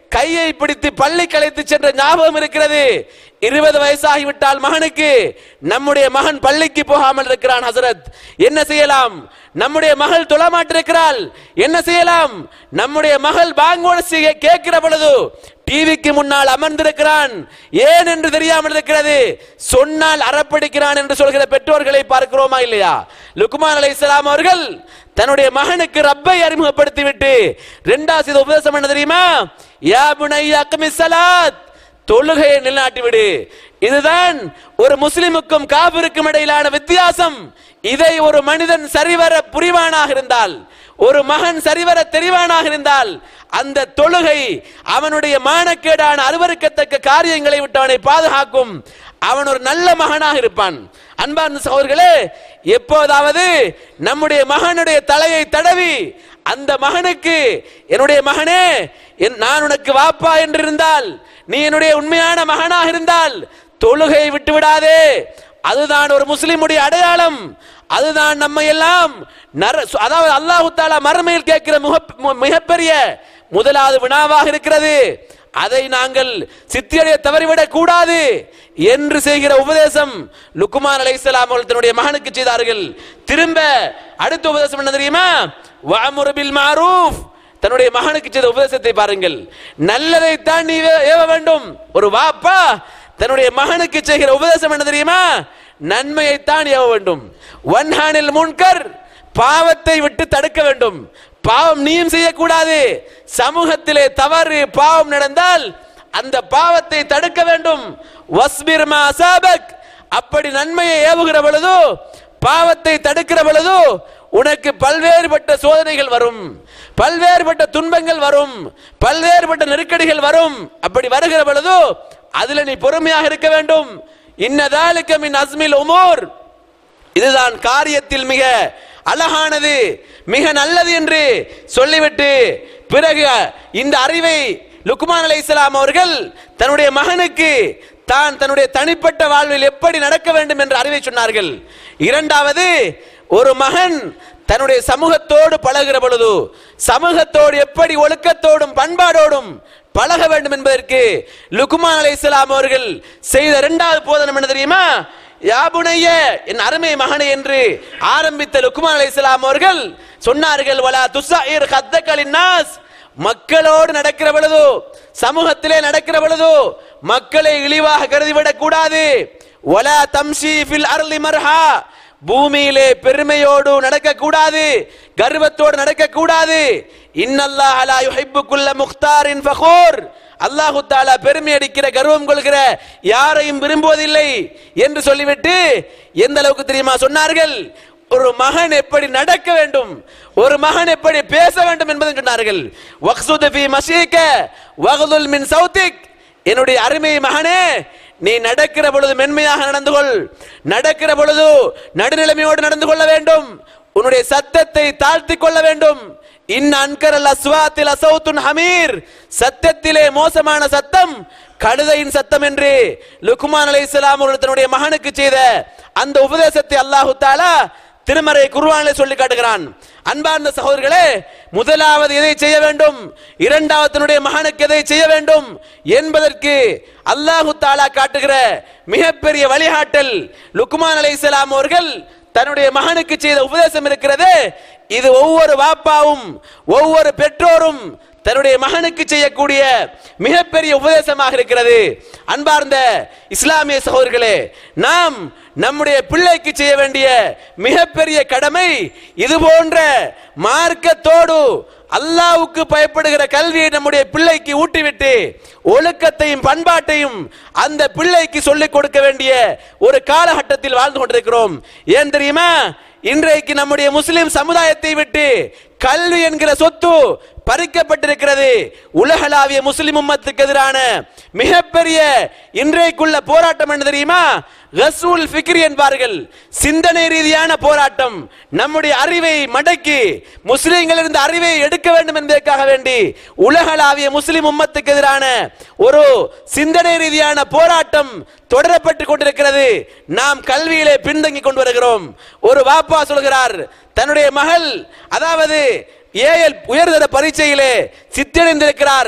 கையை பிடித்து பள்ளி கலைத்து சென்ற ஞாபகம் இருக்கிறது இருபது வயசாகிவிட்டால் மகனுக்கு நம்முடைய மகன் பள்ளிக்கு போகாமல் இருக்கிறான் ஹசரத் என்ன செய்யலாம் நம்முடைய மகள் தொழமாட்டிருக்கிறாள் என்ன செய்யலாம் நம்முடைய மகள் பாங்கோடு செய்ய கேட்கிற பொழுது டிவிக்கு முன்னால் அமர்ந்திருக்கிறான் ஏன் என்று தெரியாமல் இருக்கிறது சொன்னால் அறப்படிக்கிறான் என்று சொல்கிற பெற்றோர்களை பார்க்கிறோமா இல்லையா லுக்மான் அலை இஸ்லாம் அவர்கள் தன்னுடைய மகனுக்கு ரப்பை அறிமுகப்படுத்தி விட்டு இரண்டாவது உபதேசம் என்ன தெரியுமா யா புனைய அக்கமிசலாத் தொழுகையை நிலைநாட்டி விடு இதுதான் ஒரு முஸ்லிமுக்கும் காபிருக்கும் இடையிலான வித்தியாசம் இதை ஒரு மனிதன் சரிவர புரிவானாக இருந்தால் ஒரு மகன் சரிவர தெரிவானாக இருந்தால் அந்த தொழுகை அவனுடைய மானக்கேடான அருவருக்கத்தக்க காரியங்களை விட்டு அவனை பாதுகாக்கும் அவன் ஒரு நல்ல மகனாக இருப்பான் அன்பார்ந்த சகோதரர்களே எப்போதாவது நம்முடைய மகனுடைய தலையை தடவி அந்த மகனுக்கு என்னுடைய மகனே என்- நான் உனக்கு வாப்பா என்று இருந்தால் நீ என்னுடைய உண்மையான மகனாக இருந்தால் தொழுகையை விட்டு விடாதே அதுதான் ஒரு முஸ்லிமுடைய அடையாளம் அதுதான் நம்ம எல்லாம் நர- அதாவது அல்லாஹு தாலா மறுமையில் கேட்கிற முக- மு- மிகப்பெரிய முதலாவது வினாவாக இருக்கிறது அதை நாங்கள் சித்தியடைய தவறிவிடக் கூடாது என்று செய்கிற உபதேசம் லுக்குமான் அலைஹிஸ்ஸலாம் அவர்கள் தன்னுடைய மகனுக்கு செய்தார்கள் திரும்ப அடுத்த உபதேசம் என்ன தெரியுமா வஅமுரு பில் மாரூஃப் தன்னுடைய மகனுக்கு செய்த உபதேசத்தை பாருங்கள் நல்லதை தான் நீ வே- ஏவ வேண்டும் ஒரு வாப்பா தன்னுடைய மகனுக்கு செய்கிற உபதேசம் என்ன தெரியுமா நன்மையை தான் ஏவ வேண்டும் வன்ஹானில் முன்கர் பாவத்தை விட்டு தடுக்க வேண்டும் பாவம் நீயும் செய்யக்கூடாது சமூகத்திலே தவறு பாவம் நடந்தால் அந்த பாவத்தை தடுக்க வேண்டும் வஸ்பிர் மா அசாபக் அப்படி நன்மையை ஏவுகிற பொழுது பாவத்தை தடுக்கிற பொழுது உனக்கு பல்வேறுபட்ட சோதனைகள் வரும் பல்வேறுபட்ட துன்பங்கள் வரும் பல்வேறுபட்ட நெருக்கடிகள் வரும் அப்படி வருகிற பொழுது அதுல நீ பொறுமையாக இருக்க வேண்டும் இன்னதாலுக்க மின் அஸ்மில் உமூர் இதுதான் காரியத்தில் மிக அழகானது மிக நல்லது என்று சொல்லிவிட்டு பிறகு இந்த அறிவை லுக்மான் அலைஹிஸ்ஸலாம் அவர்கள் தன்னுடைய மகனுக்கு தான் தன்னுடைய தனிப்பட்ட வாழ்வில் எப்படி நடக்க வேண்டும் என்ற அறிவை சொன்னார்கள் இரண்டாவது ஒரு மகன் தன்னுடைய சமூகத்தோடு பழகுற பொழுது சமூகத்தோடு எப்படி ஒழுக்கத்தோடும் பண்பாடோடும் பழக வேண்டும் என்பதற்கு லுக்மான் அலைஹிஸ்ஸலாம் அவர்கள் செய்த இரண்டாவது போதனம் என்ன தெரியுமா யாபுனைய என் அருமை மகனே என்று ஆரம்பித்த லுக்மான் அலைஹிஸ்ஸலாம் அவர்கள் சொன்னார்கள் வலா துஸாயிர் கத்தக்களின் நாஸ் மக்களோடு நடக்கிற பொழுது சமூகத்திலே நடக்கிற பொழுது மக்களை இழிவாக கருதிவிடக் கூடாது வலா தம்ஷி ஃபில் அர்லி மர்ஹா பூமியிலே பெருமையோடு நடக்க கூடாது கர்வத்தோடு நடக்க கூடாது இன்னல்லாஹ் லா யுஹிப்பு குல்ல முக்தாரின் ஃபகூர் அல்லாஹு தாலா பெருமை அடிக்கிற கர்வம் கொள்கிற யாரையும் விரும்புவதில்லை என்று சொல்லிவிட்டு எந்த அளவுக்கு தெரியுமா சொன்னார்கள் ஒரு மகன் எப்படி நடக்க வேண்டும் ஒரு மகன் எப்படி பேச வேண்டும் என்பதை சொன்னார்கள் வக்சுத் ஃபீ மஷீக வக்துல் மின் சௌதிக் என்னுடைய அருமை மகனே நீ நடக்கிற பொழுது மென்மையாக நடந்து கொள் நடக்கிற பொழுது நடுநிலைமையோடு நடந்து கொள்ள வேண்டும் உன்னுடைய சத்தத்தை தாழ்த்தி கொள்ள வேண்டும் இன் அன்கரல் அஸ்வாத்தில் அசௌத்துன் ஹமீர் சத்தத்திலே மோசமான சத்தம் கழுதையின் சத்தம் என்று லுக்மான் அலைஹிஸ்ஸலாம் அவர்கள் தன்னுடைய மகனுக்கு செய்த அந்த உபதேசத்தை அல்லாஹு தாலா திருமறை குர்ஆனிலே சொல்லி காட்டுகிறான் அன்பார்ந்த சகோதரர்களே முதலாவது எதை செய்ய வேண்டும் இரண்டாவது தன்னுடைய மகனுக்கு எதை செய்ய வேண்டும் என்பதற்கு அல்லாஹு தாலா காட்டுகிற மிகப்பெரிய வழிகாட்டல் லுக்மான் அலைஹிஸ்ஸலாம் அவர்கள் தன்னுடைய மகனுக்கு செய்த உபதேசம் இருக்கிறது இது ஒவ்வொரு வாப்பாவும் ஒவ்வொரு பெற்றோரும் தன்னுடைய மகனுக்கு செய்யக்கூடிய மிகப்பெரிய உபதேசமாக இருக்கிறது அன்பார்ந்த இஸ்லாமிய சகோதரர்களே நாம் நம்முடைய பிள்ளைக்கு செய்ய வேண்டிய மிகப்பெரிய கடமை இது போன்ற மார்க்கத்தோடு அல்லாவுக்கு பயப்படுகிற கல்வியை நம்முடைய பிள்ளைக்கு ஊட்டிவிட்டு ஒழுக்கத்தையும் பண்பாட்டையும் அந்த பிள்ளைக்கு சொல்லிக் கொடுக்க வேண்டிய ஒரு காலகட்டத்தில் வாழ்ந்து கொண்டிருக்கிறோம் ஏன் தெரியுமா இன்றைக்கு நம்முடைய முஸ்லிம் சமுதாயத்தை விட்டு கல்வி என்கிற சொத்து பறிக்கப்பட்டிருக்கிறது உலகளாவிய முஸ்லிம் உம்மத்துக்கு எதிரான மிகப்பெரிய இன்றைக்குள்ள போராட்டம் என்ன தெரியுமா ரசூல் ஃபிக்ரி என்பார்கள் சிந்தனை ரீதியான போராட்டம் நம்முடைய அறிவை மடக்கி முஸ்லிம்கள் இருந்த அறிவை எடுக்க வேண்டும் என்பதற்காக வேண்டி உலகளாவிய முஸ்லிம் உம்மத்துக்கு எதிரான ஒரு சிந்தனை ரீதியான போராட்டம் தொடரப்பட்டு கொண்டிருக்கிறது நாம் கல்வியிலே பின்தங்கி கொண்டு வருகிறோம் ஒரு வாப்பா சொல்கிறார் தன்னுடைய மகள் அதாவது ஏஎல் உயர்தர பரீட்சையிலே சித்தடைந்திருக்கிறார்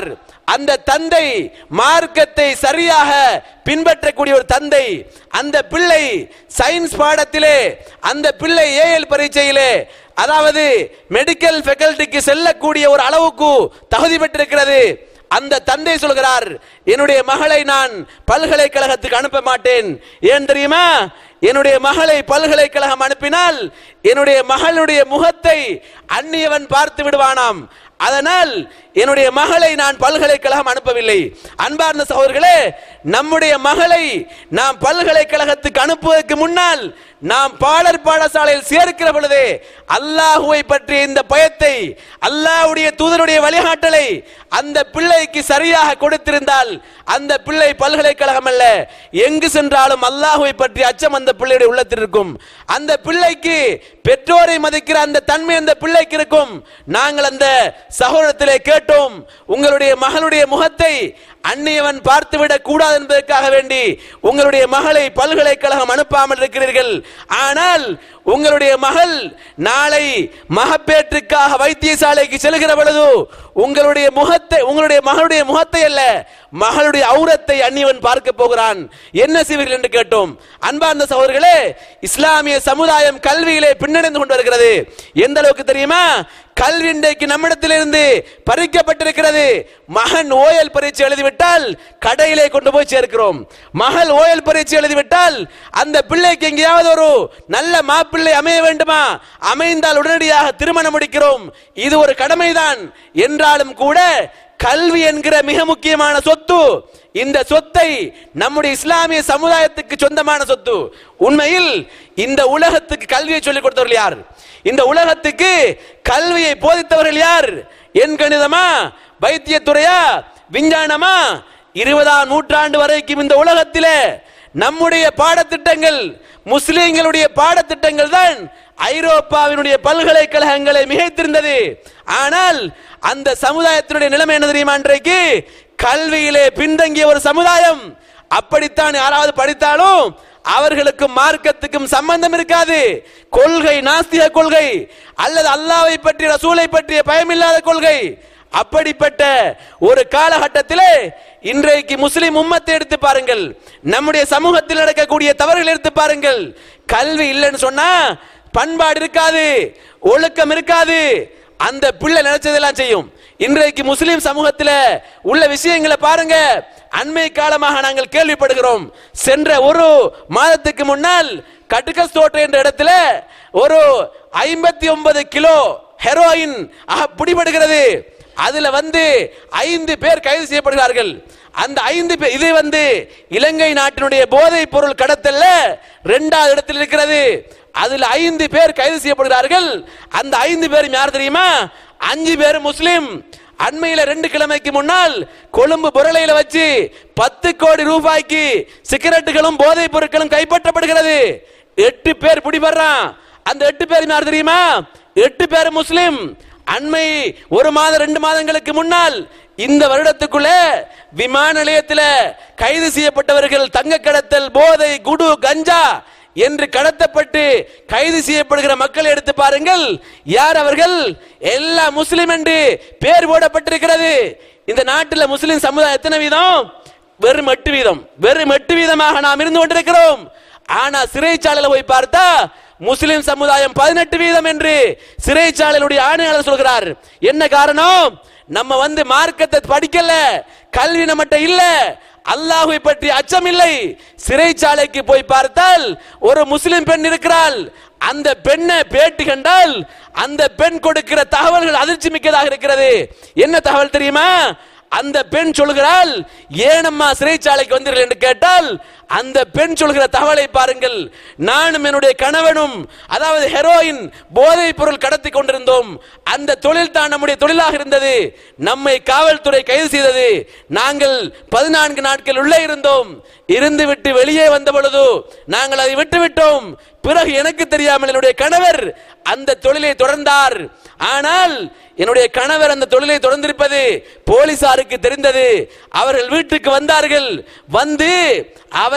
அந்த தந்தை மார்க்கத்தை சரியாக பின்பற்றக்கூடிய ஒரு தந்தை அந்த பிள்ளை சயின்ஸ் பாடத்திலே அந்த பிள்ளை ஏஎல் பரீட்சையிலே அதாவது மெடிக்கல் ஃபெக்கல்டிக்கு செல்லக்கூடிய ஒரு அளவுக்கு தகுதி பெற்றிருக்கிறது அந்த தந்தை சொல்கிறார் என்னுடைய மகளை நான் பல்கலைக்கழகத்துக்கு அனுப்ப மாட்டேன் ஏன் தெரியுமா என்னுடைய மகளை பல்கலைக்கழகம் அனுப்பினால் என்னுடைய மகளுடைய முகத்தை அந்நியவன் பார்த்து விடுவானாம் அதனால் என்னுடைய மகளை நான் பல்கலைக்கழகம் அனுப்பவில்லை அன்பார்ந்த சகோதரர்களே நம்முடைய மகளை நாம் பல்கலைக்கழகத்துக்கு அனுப்புவதற்கு முன்னால் நாம் பாடற் பாடசாலையில் சேர்க்கிற பொழுதே அல்லாஹுவை பற்றிய இந்த பயத்தை அல்லாஹ்வுடைய தூதருடைய வழிகாட்டலை அந்த பிள்ளைக்கு சரியாக கொடுத்திருந்தால் அந்த பிள்ளை பல்கலைக்கழகம் அல்ல எங்கு சென்றாலும் அல்லாஹுவை பற்றிய அச்சம் அந்த பிள்ளையுடைய உள்ளத்தில் இருக்கும் அந்த பிள்ளைக்கு பெற்றோரை மதிக்கிற அந்த தன்மை அந்த பிள்ளைக்கு இருக்கும் நாங்கள் அந்த சகோதரத்திலே கேட்டோம் உங்களுடைய மகளுடைய முகத்தை அந்நியவன் பார்த்துவிடக் கூடாது என்பதற்காக வேண்டி உங்களுடைய மகளை பல்கலைக்கழகம் அனுப்பாமல் இருக்கிறீர்கள் ஆனால் உங்களுடைய மகள் நாளை மகப்பேற்றுக்காக வைத்தியசாலைக்கு செல்கிற பொழுது உங்களுடைய முகத்தை உங்களுடைய மகளுடைய முகத்தை அல்ல மகளுடைய அவுரத்தை அந்நியவன் பார்க்க போகிறான் என்ன செய்வீர்கள் என்று கேட்டோம் அன்பார்ந்த சகோதரர்களே இஸ்லாமிய சமுதாயம் கல்வியிலே பின்னடைந்து கொண்டு வருகிறது எந்த அளவுக்கு தெரியுமா கல்வி இன்றைக்கு நம்மிடத்திலிருந்து பறிக்கப்பட்டிருக்கிறது மகன் ஓயல் பரீட்சை எழுதிவிட்டால் கடையிலே கொண்டு போய் சேர்க்கிறோம் மகள் ஓயல் பரீட்சை எழுதிவிட்டால் அந்த பிள்ளைக்கு எங்கேயாவது ஒரு நல்ல மாப்பிள்ளை அமைய வேண்டுமா அமைந்தால் உடனடியாக திருமணம் முடிக்கிறோம் இது ஒரு கடமைதான் என்றாலும் கூட கல்வி என்கிற மிக முக்கியமான சொத்து இந்த சொத்தை நம்முடைய இஸ்லாமிய சமுதாயத்துக்கு சொந்தமான சொத்து உண்மையில் இந்த உலகத்துக்கு கல்வியை சொல்லிக் கொடுத்தவர்கள் யார் இந்த உலகத்துக்கு கல்வியை போதித்தவர்கள் யார் என் கணிதமா வைத்தியத்துறையா விஞ்ஞானமா இருபதாம் நூற்றாண்டு வரைக்கும் இந்த உலகத்திலே நம்முடைய பாடத்திட்டங்கள் முஸ்லிம்களுடைய பாடத்திட்டங்கள் தான் ஐரோப்பாவினுடைய பல்கலைக்கழகங்களை மிகைத்திருந்தது ஆனால் அந்த சமுதாயத்தினுடைய நிலைமை என்ன தெரியுமா இன்றைக்கு கல்வியிலே பின்தங்கிய ஒரு சமுதாயம் அப்படித்தான் யாராவது படித்தாலும் அவர்களுக்கும் மார்க்கத்துக்கும் சம்பந்தம் இருக்காது கொள்கை நாஸ்திக கொள்கை அல்லது அல்லாவை பற்றிய ரசூலை பற்றிய பயமில்லாத கொள்கை அப்படிப்பட்ட ஒரு காலகட்டத்திலே இன்றைக்கு முஸ்லிம் உம்மத்தை எடுத்து பாருங்கள் நம்முடைய சமூகத்தில் நடக்கக்கூடிய தவறுகள் எடுத்து பாருங்கள் கல்வி இல்லைன்னு சொன்னா பண்பாடு இருக்காது ஒழுக்கம் இருக்காது அந்த பிள்ளை நினைச்சதெல்லாம் செய்யும் இன்றைக்கு முஸ்லிம் சமூகத்தில் உள்ள விஷயங்களை பாருங்க அண்மை காலமாக நாங்கள் கேள்விப்படுகிறோம் சென்ற ஒரு மாதத்துக்கு முன்னால் கட்டுக்கஸ் தோட்ட என்ற இடத்துல ஒரு ஐம்பத்தி ஒன்பது கிலோ ஹெரோயின் ஆக பிடிபடுகிறது அதுல வந்து ஐந்து பேர் கைது செய்யப்படுகிறார்கள் அந்த ஐந்து பேர் இது வந்து இலங்கை நாட்டினுடைய போதைப் பொருள் கடத்தல்ல இரண்டாவது இடத்தில் இருக்கிறது அதுல ஐந்து பேர் கைது செய்யப்படுகிறார்கள் அந்த ஐந்து பேரும் யார் தெரியுமா அஞ்சு பேர் முஸ்லிம் அண்மையில ரெண்டு கிழமைக்கு முன்னால் கொழும்பு புரளையில வச்சு பத்து கோடி ரூபாய்க்கு சிகரெட்டுகளும் போதைப் பொருட்களும் கைப்பற்றப்படுகிறது எட்டு பேர் பிடிபடுறான் அந்த எட்டு பேர் யார் தெரியுமா எட்டு பேர் முஸ்லிம் அண்மை ஒரு மாதம் ரெண்டு மாதங்களுக்கு முன்னால் இந்த வருடத்துக்குள்ள விமான நிலையத்தில் கைது செய்யப்பட்டவர்கள் தங்க கடத்தல் போதை குடு கஞ்சா என்று கடத்தப்பட்டு கைது செய்யப்படுகிற மக்களை எடுத்து பாருங்கள் யார் அவர்கள் எல்லா முஸ்லிம் என்று பேர் போடப்பட்டிருக்கிறது இந்த நாட்டில் முஸ்லிம் சமுதாயம் எத்தனை வீதம் வெறும் எட்டு வீதம் வெறும் எட்டு வீதமாக நாம் இருந்து கொண்டிருக்கிறோம் ஆனா சிறைச்சாலையில போய் பார்த்தா முஸ்லிம் சமுதாயம் பதினெட்டு வீதம் என்று சிறைச்சாலையினுடைய ஆணையாளர் சொல்கிறார் என்ன காரணம் நம்ம வந்து மார்க்கத்தை படிக்கல கல்வி நம்மகிட்ட இல்ல அல்லாஹுவை பற்றி அச்சம் இல்லை சிறைச்சாலைக்கு போய் பார்த்தால் ஒரு முஸ்லிம் பெண் இருக்கிறாள் அந்த பெண்ணை பேட்டி கண்டால் அந்த பெண் கொடுக்கிற தகவல்கள் அதிர்ச்சி மிக்கதாக இருக்கிறது என்ன தகவல் தெரியுமா அந்த பெண் சொல்கிறாள் ஏனம்மா சிறைச்சாலைக்கு வந்தீர்கள் என்று கேட்டால் அந்த பெண் சொல்கிற தகவலை பாருங்கள் நானும் என்னுடைய கணவனும் அதாவது ஹெரோயின் போதைப் பொருள் கடத்தி கொண்டிருந்தோம் அந்த தொழில் தான் நம்முடைய தொழிலாக இருந்தது நம்மை காவல்துறை கைது செய்தது நாங்கள் பதினான்கு நாட்கள் உள்ளே இருந்தோம் இருந்து விட்டு வெளியே வந்த பொழுது நாங்கள் அதை விட்டு விட்டோம் பிறகு எனக்கு தெரியாமல் என்னுடைய கணவர் அந்த தொழிலை தொடர்ந்தார் ஆனால் என்னுடைய கணவர் அந்த தொழிலை தொடர்ந்திருப்பது போலீசாருக்கு தெரிந்தது அவர்கள் வீட்டுக்கு வந்தார்கள் வந்து அவர்கள்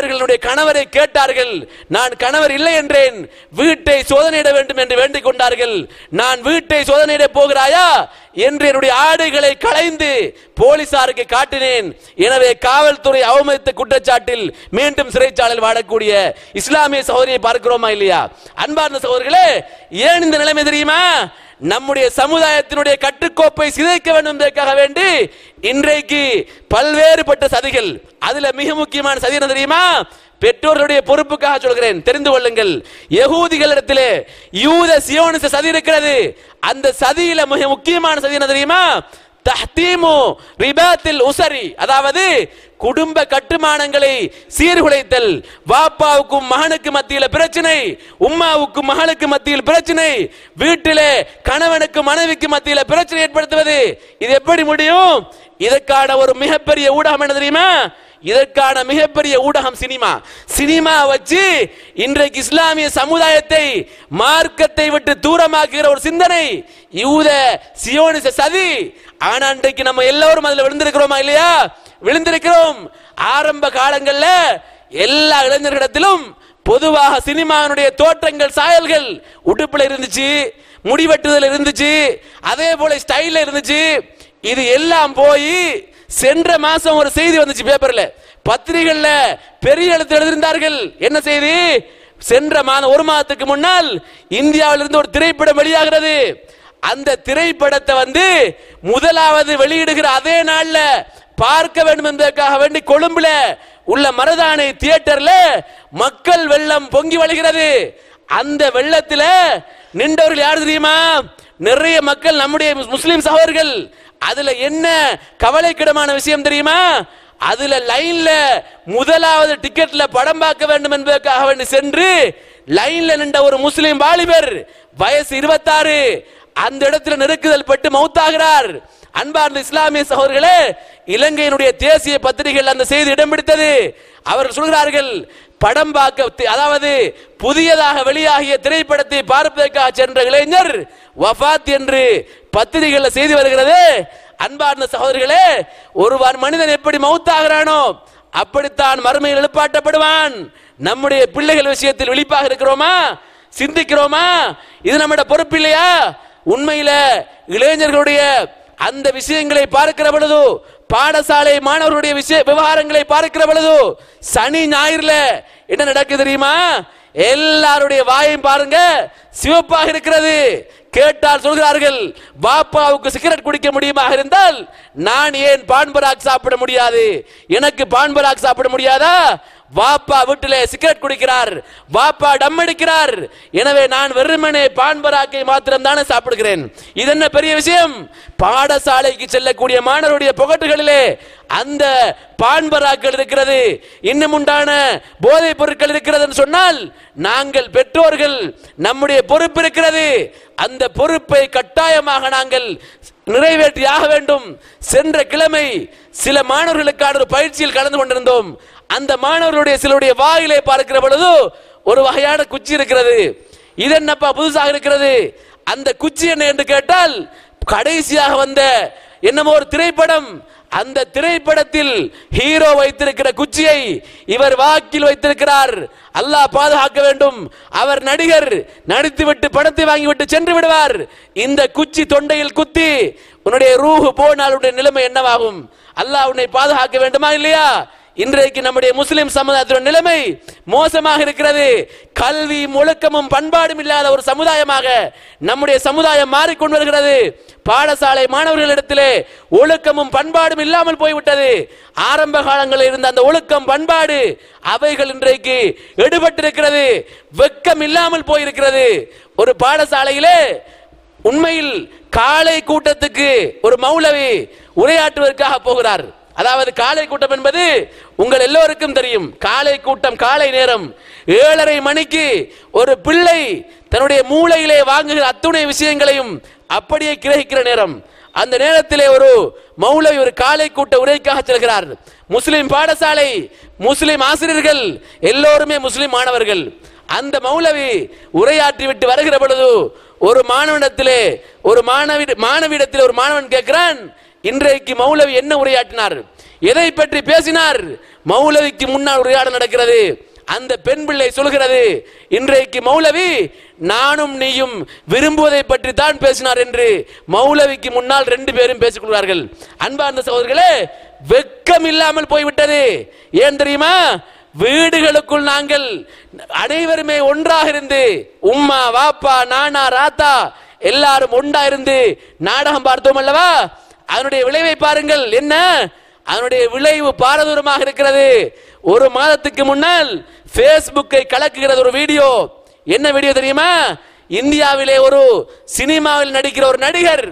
அவர்களுடைய கணவரை கேட்டார்கள் நான் கணவர் இல்லை என்றேன் வீட்டை சோதனையிட வேண்டும் என்று வேண்டிக் கொண்டார்கள் நான் வீட்டை சோதனையிட போகிறாயா என்று என்னுடைய ஆடைகளை களைந்து போலீசாருக்கு காட்டினேன் எனவே காவல்துறை அவமதித்த குற்றச்சாட்டில் மீண்டும் சிறைச்சாலையில் வாடக்கூடிய இஸ்லாமிய சகோதரியை பார்க்கிறோமா இல்லையா அன்பார்ந்த சகோதரர்களே ஏன் இந்த நிலைமை தெரியுமா நம்முடைய சமுதாயத்தினுடைய கட்டுக்கோப்பை சிதைக்க வேண்டும் என்பதற்காக வேண்டி இன்றைக்கு பல்வேறுபட்ட சதிகள் அதுல மிக முக்கியமான சதி என்ன தெரியுமா பெற்றோர்களுடைய பொறுப்புக்காக சொல்கிறேன் தெரிந்து கொள்ளுங்கள் யகூதிகளிடத்திலே யூத சியோனிச சதி இருக்கிறது அந்த சதியில மிக முக்கியமான சதி என்ன தெரியுமா தஹ்தீமு ரிபாத்தில் உசரி அதாவது குடும்ப கட்டுமானங்களை சீர்குலைத்தல் வாப்பாவுக்கும் மகனுக்கு மத்தியில் பிரச்சனை உம்மாவுக்கும் மகளுக்கு மத்தியில் பிரச்சனை வீட்டிலே கணவனுக்கு மனைவிக்கு மத்தியில் பிரச்சனை ஏற்படுத்துவது இது எப்படி முடியும் இதற்கான ஒரு மிகப்பெரிய ஊடகம் என்ன தெரியுமா இதற்கான மிகப்பெரிய ஊடகம் சினிமா சினிமா வச்சு இன்றைக்கு இஸ்லாமிய சமுதாயத்தை மார்க்கத்தை விட்டு தூரமாக்குகிற ஒரு சிந்தனை யூத சியோனிச சதி ஆனா இன்றைக்கு நம்ம எல்லோரும் அதுல விழுந்திருக்கிறோமா இல்லையா விழுந்திருக்கிறோம் ஆரம்ப காலங்கள்ல எல்லா இளைஞர்களிடத்திலும் பொதுவாக சினிமாவினுடைய தோற்றங்கள் சாயல்கள் உடுப்புல இருந்துச்சு முடிவெட்டுதல் இருந்துச்சு அதே போல ஸ்டைல்ல இருந்துச்சு இது எல்லாம் போய் சென்ற மாசம் ஒரு செய்தி வந்துச்சு பேப்பர்ல பத்திரிகைகள்ல பெரிய எழுத்து எழுதியிருந்தார்கள் என்ன செய்தி சென்ற மாதம் ஒரு மாதத்துக்கு முன்னால் இந்தியாவில் இருந்து ஒரு திரைப்படம் வெளியாகிறது அந்த திரைப்படத்தை வந்து முதலாவது வெளியிடுகிற அதே நாள்ல பார்க்க வேண்டும் என்பதற்காக வேண்டி கொழும்புல உள்ள மருதானை தியேட்டர்ல மக்கள் வெள்ளம் பொங்கி வழிகிறது அந்த வெள்ளத்துல நின்றவர்கள் யார் தெரியுமா நிறைய மக்கள் நம்முடைய முஸ்லிம் சகோதரர்கள் அதுல என்ன கவலைக்கிடமான விஷயம் தெரியுமா அதுல லைன்ல முதலாவது டிக்கெட்ல படம் பார்க்க வேண்டும் என்பதற்காக வேண்டி சென்று லைன்ல நின்ற ஒரு முஸ்லிம் வாலிபர் வயசு இருபத்தாறு அந்த இடத்துல நெருக்குதல் பட்டு மௌத்தாகிறார் அன்பார்ந்த இஸ்லாமிய சகோதரர்களே இலங்கையினுடைய தேசிய பத்திரிகைகள் அந்த செய்தி இடம் பிடித்தது அவர்கள் சொல்கிறார்கள் படம் பார்க்க அதாவது புதியதாக வெளியாகிய திரைப்படத்தை பார்ப்பதற்காக சென்ற இளைஞர் வஃபாத் என்று பத்திரிகைகள் செய்தி வருகிறது அன்பார்ந்த சகோதரர்களே ஒருவன் மனிதன் எப்படி மௌத்தாகிறானோ அப்படித்தான் மறுமையில் எழுப்பாட்டப்படுவான் நம்முடைய பிள்ளைகள் விஷயத்தில் விழிப்பாக இருக்கிறோமா சிந்திக்கிறோமா இது நம்முடைய பொறுப்பு இல்லையா உண்மையில இளைஞர்களுடைய அந்த விஷயங்களை பார்க்கிற பொழுது பாடசாலை மாணவர்களுடைய விஷய விவகாரங்களை பார்க்கிற பொழுது சனி ஞாயிறுல என்ன நடக்குது தெரியுமா எல்லாருடைய வாயும் பாருங்க சிவப்பாக இருக்கிறது கேட்டால் சொல்கிறார்கள் பாப்பாவுக்கு சிகரெட் குடிக்க முடியுமா இருந்தால் நான் ஏன் பான்பராக் சாப்பிட முடியாது எனக்கு பான்பராக் சாப்பிட முடியாதா வாப்பா வீட்டிலே சிகரெட் குடிக்கிறார் வாப்பா டம் அடிக்கிறார் எனவே நான் வெறுமனே பான்பராக்கை மாத்திரம் தானே சாப்பிடுகிறேன் இது என்ன பெரிய விஷயம் பாடசாலைக்கு செல்லக்கூடிய மாணவருடைய புகட்டுகளிலே அந்த பான்பராக்கள் இருக்கிறது இன்னும் உண்டான போதைப் பொருட்கள் இருக்கிறது சொன்னால் நாங்கள் பெற்றோர்கள் நம்முடைய பொறுப்பு இருக்கிறது அந்த பொறுப்பை கட்டாயமாக நாங்கள் நிறைவேற்றியாக வேண்டும் சென்ற கிழமை சில மாணவர்களுக்கான ஒரு பயிற்சியில் கலந்து கொண்டிருந்தோம் அந்த மாணவர்களுடைய சிலருடைய வாயிலை பார்க்கிற பொழுது ஒரு வகையான குச்சி இருக்கிறது இது என்னப்பா புதுசாக இருக்கிறது அந்த குச்சி என்ன என்று கேட்டால் கடைசியாக வந்த என்னமோ ஒரு திரைப்படம் அந்த திரைப்படத்தில் ஹீரோ வைத்திருக்கிற குச்சியை இவர் வாக்கில் வைத்திருக்கிறார் அல்லாஹ் பாதுகாக்க வேண்டும் அவர் நடிகர் நடித்துவிட்டு பணத்தை வாங்கிவிட்டு சென்று விடுவார் இந்த குச்சி தொண்டையில் குத்தி உன்னுடைய ரூஹு போனால் உன்னுடைய நிலைமை என்னவாகும் அல்லாஹ் உன்னை பாதுகாக்க வேண்டுமா இல்லையா இன்றைக்கு நம்முடைய முஸ்லிம் சமுதாயத்தின் நிலைமை மோசமாக இருக்கிறது கல்வி ஒழுக்கமும் பண்பாடும் இல்லாத ஒரு சமுதாயமாக நம்முடைய சமுதாயம் மாறிக்கொண்டு வருகிறது பாடசாலை மாணவர்களிடத்திலே ஒழுக்கமும் பண்பாடும் இல்லாமல் போய்விட்டது ஆரம்ப காலங்களில் இருந்த அந்த ஒழுக்கம் பண்பாடு அவைகள் இன்றைக்கு எடுபட்டிருக்கிறது வெக்கம் இல்லாமல் போயிருக்கிறது ஒரு பாடசாலையிலே உண்மையில் காலை கூட்டத்துக்கு ஒரு மௌலவி உரையாற்றுவதற்காக போகிறார் அதாவது காலை கூட்டம் என்பது உங்கள் எல்லோருக்கும் தெரியும் காலை கூட்டம் காலை நேரம் ஏழரை மணிக்கு ஒரு பிள்ளை தன்னுடைய மூளையிலே வாங்குகிற அத்துணை விஷயங்களையும் அப்படியே கிரகிக்கிற நேரம் அந்த நேரத்திலே ஒரு மௌலவி ஒரு காலை கூட்ட உரைக்காக செல்கிறார் முஸ்லிம் பாடசாலை முஸ்லிம் ஆசிரியர்கள் எல்லோருமே முஸ்லிம் மாணவர்கள் அந்த மௌலவி உரையாற்றி விட்டு வருகிற பொழுது ஒரு மாணவனிடத்திலே ஒரு மாணவி மாணவியிடத்தில் ஒரு மாணவன் கேட்கிறான் இன்றைக்கு மௌலவி என்ன உரையாற்றினார் எதை பற்றி பேசினார் மௌலவிக்கு முன்னால் உரையாடல் நடக்கிறது அந்த பெண் பிள்ளை சொல்கிறது இன்றைக்கு மௌலவி நானும் நீயும் விரும்புவதை பற்றி தான் பேசினார் என்று மௌலவிக்கு முன்னால் ரெண்டு பேரும் பேசிக் கொள்வார்கள் அன்பார்ந்த சகோதரர்களே வெக்கம் இல்லாமல் போய்விட்டது ஏன் தெரியுமா வீடுகளுக்குள் நாங்கள் அனைவருமே ஒன்றாக இருந்து உம்மா வாப்பா நானா ராத்தா எல்லாரும் ஒன்றா இருந்து நாடகம் பார்த்தோம் அல்லவா அதனுடைய விளைவை பாருங்கள் என்ன அதனுடைய விளைவு பாரதூரமாக இருக்கிறது ஒரு மாதத்துக்கு முன்னால் பேஸ்புக்கை கலக்குகிறது ஒரு வீடியோ என்ன வீடியோ தெரியுமா இந்தியாவிலே ஒரு சினிமாவில் நடிக்கிற ஒரு நடிகர்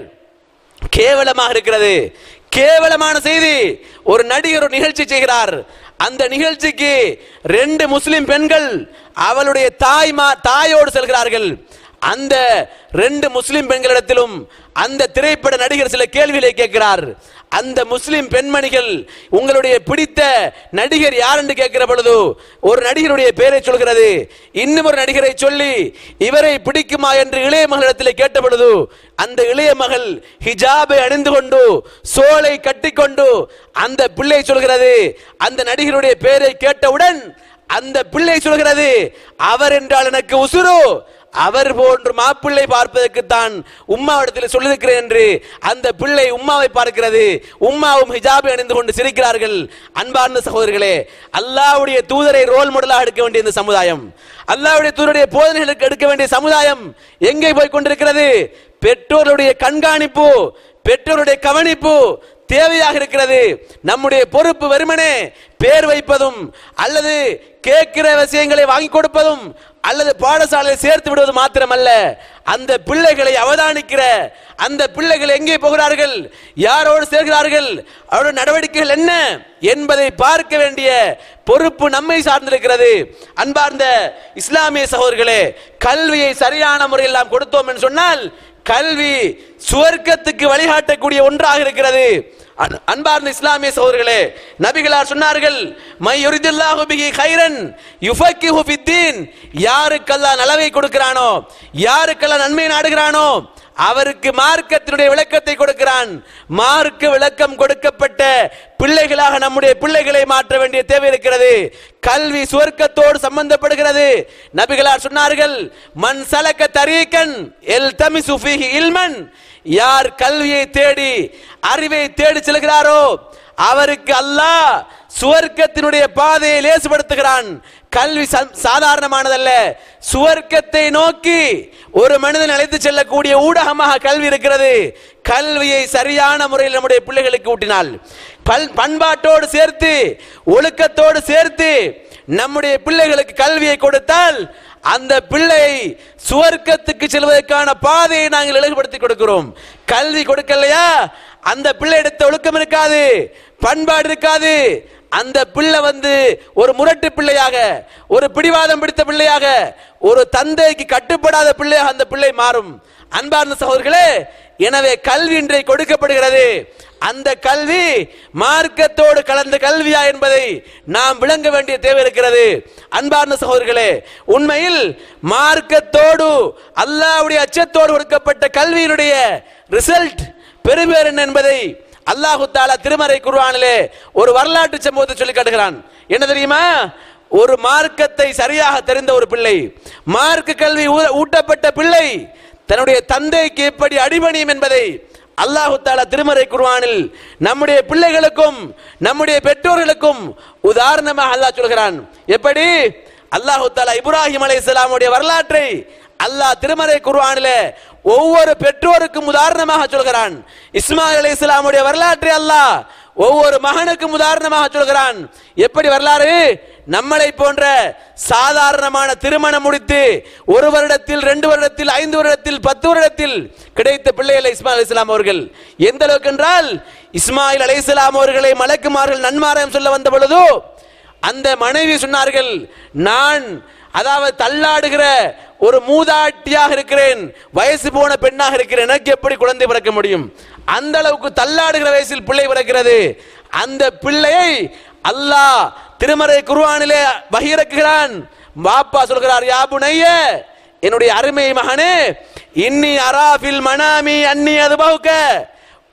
கேவலமாக இருக்கிறது கேவலமான செய்தி ஒரு நடிகர் ஒரு நிகழ்ச்சி செய்கிறார் அந்த நிகழ்ச்சிக்கு ரெண்டு முஸ்லிம் பெண்கள் அவளுடைய தாய்மா தாயோடு செல்கிறார்கள் அந்த ரெண்டு முஸ்லிம் பெண்களிடத்திலும் அந்த திரைப்பட நடிகர் சில கேள்விகளை கேட்கிறார் அந்த முஸ்லிம் பெண்மணிகள் உங்களுடைய பிடித்த நடிகர் யார் என்று கேட்கிற பொழுது ஒரு நடிகருடைய பெயரை சொல்கிறது இன்னும் ஒரு நடிகரை சொல்லி இவரை பிடிக்குமா என்று இளைய மகளிடத்தில் கேட்ட பொழுது அந்த இளைய மகள் ஹிஜாபை அணிந்து கொண்டு சோலை கட்டிக்கொண்டு அந்த பிள்ளை சொல்கிறது அந்த நடிகருடைய பெயரை கேட்டவுடன் அந்த பிள்ளை சொல்கிறது அவர் என்றால் எனக்கு உசுரு அவர் போன்று மாப்பிள்ளை பார்ப்பதற்கு தான் உம்மாவிடத்தில் சொல்லியிருக்கிறேன் என்று அந்த பிள்ளை உம்மாவை பார்க்கிறது உம்மாவும் ஹிஜாபை அணிந்து கொண்டு சிரிக்கிறார்கள் அன்பார்ந்த சகோதரர்களே அல்லாஹ்வுடைய தூதரை ரோல் மாடலாக எடுக்க வேண்டிய இந்த சமுதாயம் அல்லாஹ்வுடைய தூதருடைய போதனைகளுக்கு எடுக்க வேண்டிய சமுதாயம் எங்கே போய் கொண்டிருக்கிறது பெற்றோருடைய கண்காணிப்பு பெற்றோருடைய கவனிப்பு தேவையாக இருக்கிறது நம்முடைய பொறுப்பு வெறுமனே பேர் வைப்பதும் அல்லது கேட்கிற விஷயங்களை வாங்கி கொடுப்பதும் அல்லது பாடசாலையில் சேர்த்து விடுவது மாத்திரமல்ல அந்த பிள்ளைகளை அவதானிக்கிற அந்த பிள்ளைகள் எங்கே போகிறார்கள் யாரோடு சேர்கிறார்கள் அவருடைய நடவடிக்கைகள் என்ன என்பதை பார்க்க வேண்டிய பொறுப்பு நம்மை சார்ந்திருக்கிறது அன்பார்ந்த இஸ்லாமிய சகோதரர்களே கல்வியை சரியான முறையில் நாம் கொடுத்தோம் என்று சொன்னால் கல்வி சுவர்க்கத்துக்கு வழிகாட்டக்கூடிய ஒன்றாக இருக்கிறது அன்- அன்பார்ந்த இஸ்லாமிய சகோதரர்களே நபிகளார் சொன்னார்கள் மை யுரிதில்லாஹு பிஹி கைரன் யுஃபக்கிஹு ஃபித்தீன் யாருக்கெல்லாம் நலவை கொடுக்கிறானோ யாருக்கெல்லாம் நன்மை நாடுகிறானோ அவருக்கு மார்க்கத்தினுடைய விளக்கத்தை கொடுக்கிறான் மார்க்க விளக்கம் கொடுக்கப்பட்ட பிள்ளைகளாக நம்முடைய பிள்ளைகளை மாற்ற வேண்டிய தேவை இருக்கிறது கல்வி சுவர்க்கத்தோடு சம்பந்தப்படுகிறது நபிகளார் சொன்னார்கள் மன் சலக்க தரீக்கன் எல் தமிசு ஃபீஹி இல்மன் யார் கல்வியை தேடி அறிவை தேடி செல்கிறாரோ அவருக்கு அல்லாஹ் சுவர்க்கத்தினுடைய பாதையை லேசுபடுத்துகிறான் கல்வி சா- சாதாரணமானதல்ல சுவர்க்கத்தை நோக்கி ஒரு மனிதன் அழைத்து செல்லக்கூடிய ஊடகமாக கல்வி இருக்கிறது கல்வியை சரியான முறையில் நம்முடைய பிள்ளைகளுக்கு ஊட்டினால் பல் பண்பாட்டோடு சேர்த்து ஒழுக்கத்தோடு சேர்த்து நம்முடைய பிள்ளைகளுக்கு கல்வியை கொடுத்தால் அந்த பிள்ளையை சுவர்க்கத்துக்கு செல்வதற்கான பாதையை நாங்கள் இலகுபடுத்தி கொடுக்கிறோம் கல்வி கொடுக்கலையா அந்த பிள்ளை எடுத்த ஒழுக்கம் இருக்காது பண்பாடு இருக்காது அந்த பிள்ளை வந்து ஒரு முரட்டு பிள்ளையாக ஒரு பிடிவாதம் பிடித்த பிள்ளையாக ஒரு தந்தைக்கு கட்டுப்படாத பிள்ளையாக அந்த பிள்ளை மாறும் அன்பார்ந்த சகோதரர்களே எனவே கல்வி இன்றைக்கு கொடுக்கப்படுகிறது அந்த கல்வி மார்க்கத்தோடு கலந்த கல்வியா என்பதை நாம் விளங்க வேண்டிய தேவை இருக்கிறது அன்பார்ந்த சகோதரர்களே உண்மையில் மார்க்கத்தோடு அல்லாஹ்வுடைய அச்சத்தோடு கொடுக்கப்பட்ட கல்வியினுடைய ரிசல்ட் பெருமேர் என்ன என்பதை அல்லாஹு தாலா திருமறை குர்ஆனிலே ஒரு வரலாற்று சம்பவத்தை சொல்லி காட்டுகிறான் என்ன தெரியுமா ஒரு மார்க்கத்தை சரியாக தெரிந்த ஒரு பிள்ளை மார்க்க கல்வி ஊ- ஊட்டப்பட்ட பிள்ளை தன்னுடைய தந்தைக்கு எப்படி அடிபணியும் என்பதை அல்லாஹு தாலா திருமறை குர்ஆனில் நம்முடைய பிள்ளைகளுக்கும் நம்முடைய பெற்றோர்களுக்கும் உதாரணமாக அல்லாஹ் சொல்கிறான் எப்படி அல்லாஹு தாலா இப்ராஹிம் அலைஹிஸ்ஸலாமுடைய வரலாற்றை அல்லாஹ் திருமறை குர்ஆனில ஒவ்வொரு பெற்றோருக்கும் உதாரணமாக சொல்கிறான் இஸ்மாயில் அலைஹிஸ்ஸலாமுடைய வரலாற்றை அல்லாஹ் ஒவ்வொரு மகனுக்கும் உதாரணமாக சொல்கிறான் எப்படி வரலாறு நம்மளை போன்ற சாதாரணமான திருமணம் முடித்து ஒரு வருடத்தில் ரெண்டு வருடத்தில் ஐந்து வருடத்தில் பத்து வருடத்தில் கிடைத்த பிள்ளைகள் இஸ்மாயில் அலைஹிஸ்ஸலாம் அவர்கள் எந்த அளவுக்கு என்றால் இஸ்மாயில் அலைஹிஸ்ஸலாம் அவர்களை மலக்குமார்கள் நன்மாராயம் சொல்ல வந்த பொழுதோ அந்த மனைவி சொன்னார்கள் நான் அதாவது தள்ளாடுகிற ஒரு மூதாட்டியாக இருக்கிறேன் வயசு போன பெண்ணாக இருக்கிறேன் எனக்கு எப்படி குழந்தை பிறக்க முடியும் அந்த அளவுக்கு தள்ளாடுகிற வயசில் பிள்ளை பிறக்கிறது அந்த பிள்ளையை அல்லாஹ் திருமறை குர்ஆனிலே பகிரக்குகிறான் பாப்பா சொல்கிறார் யாபுனைய என்னுடைய அருமை மகனே இன்னி அராஃபில் மனாமி அன்னி அது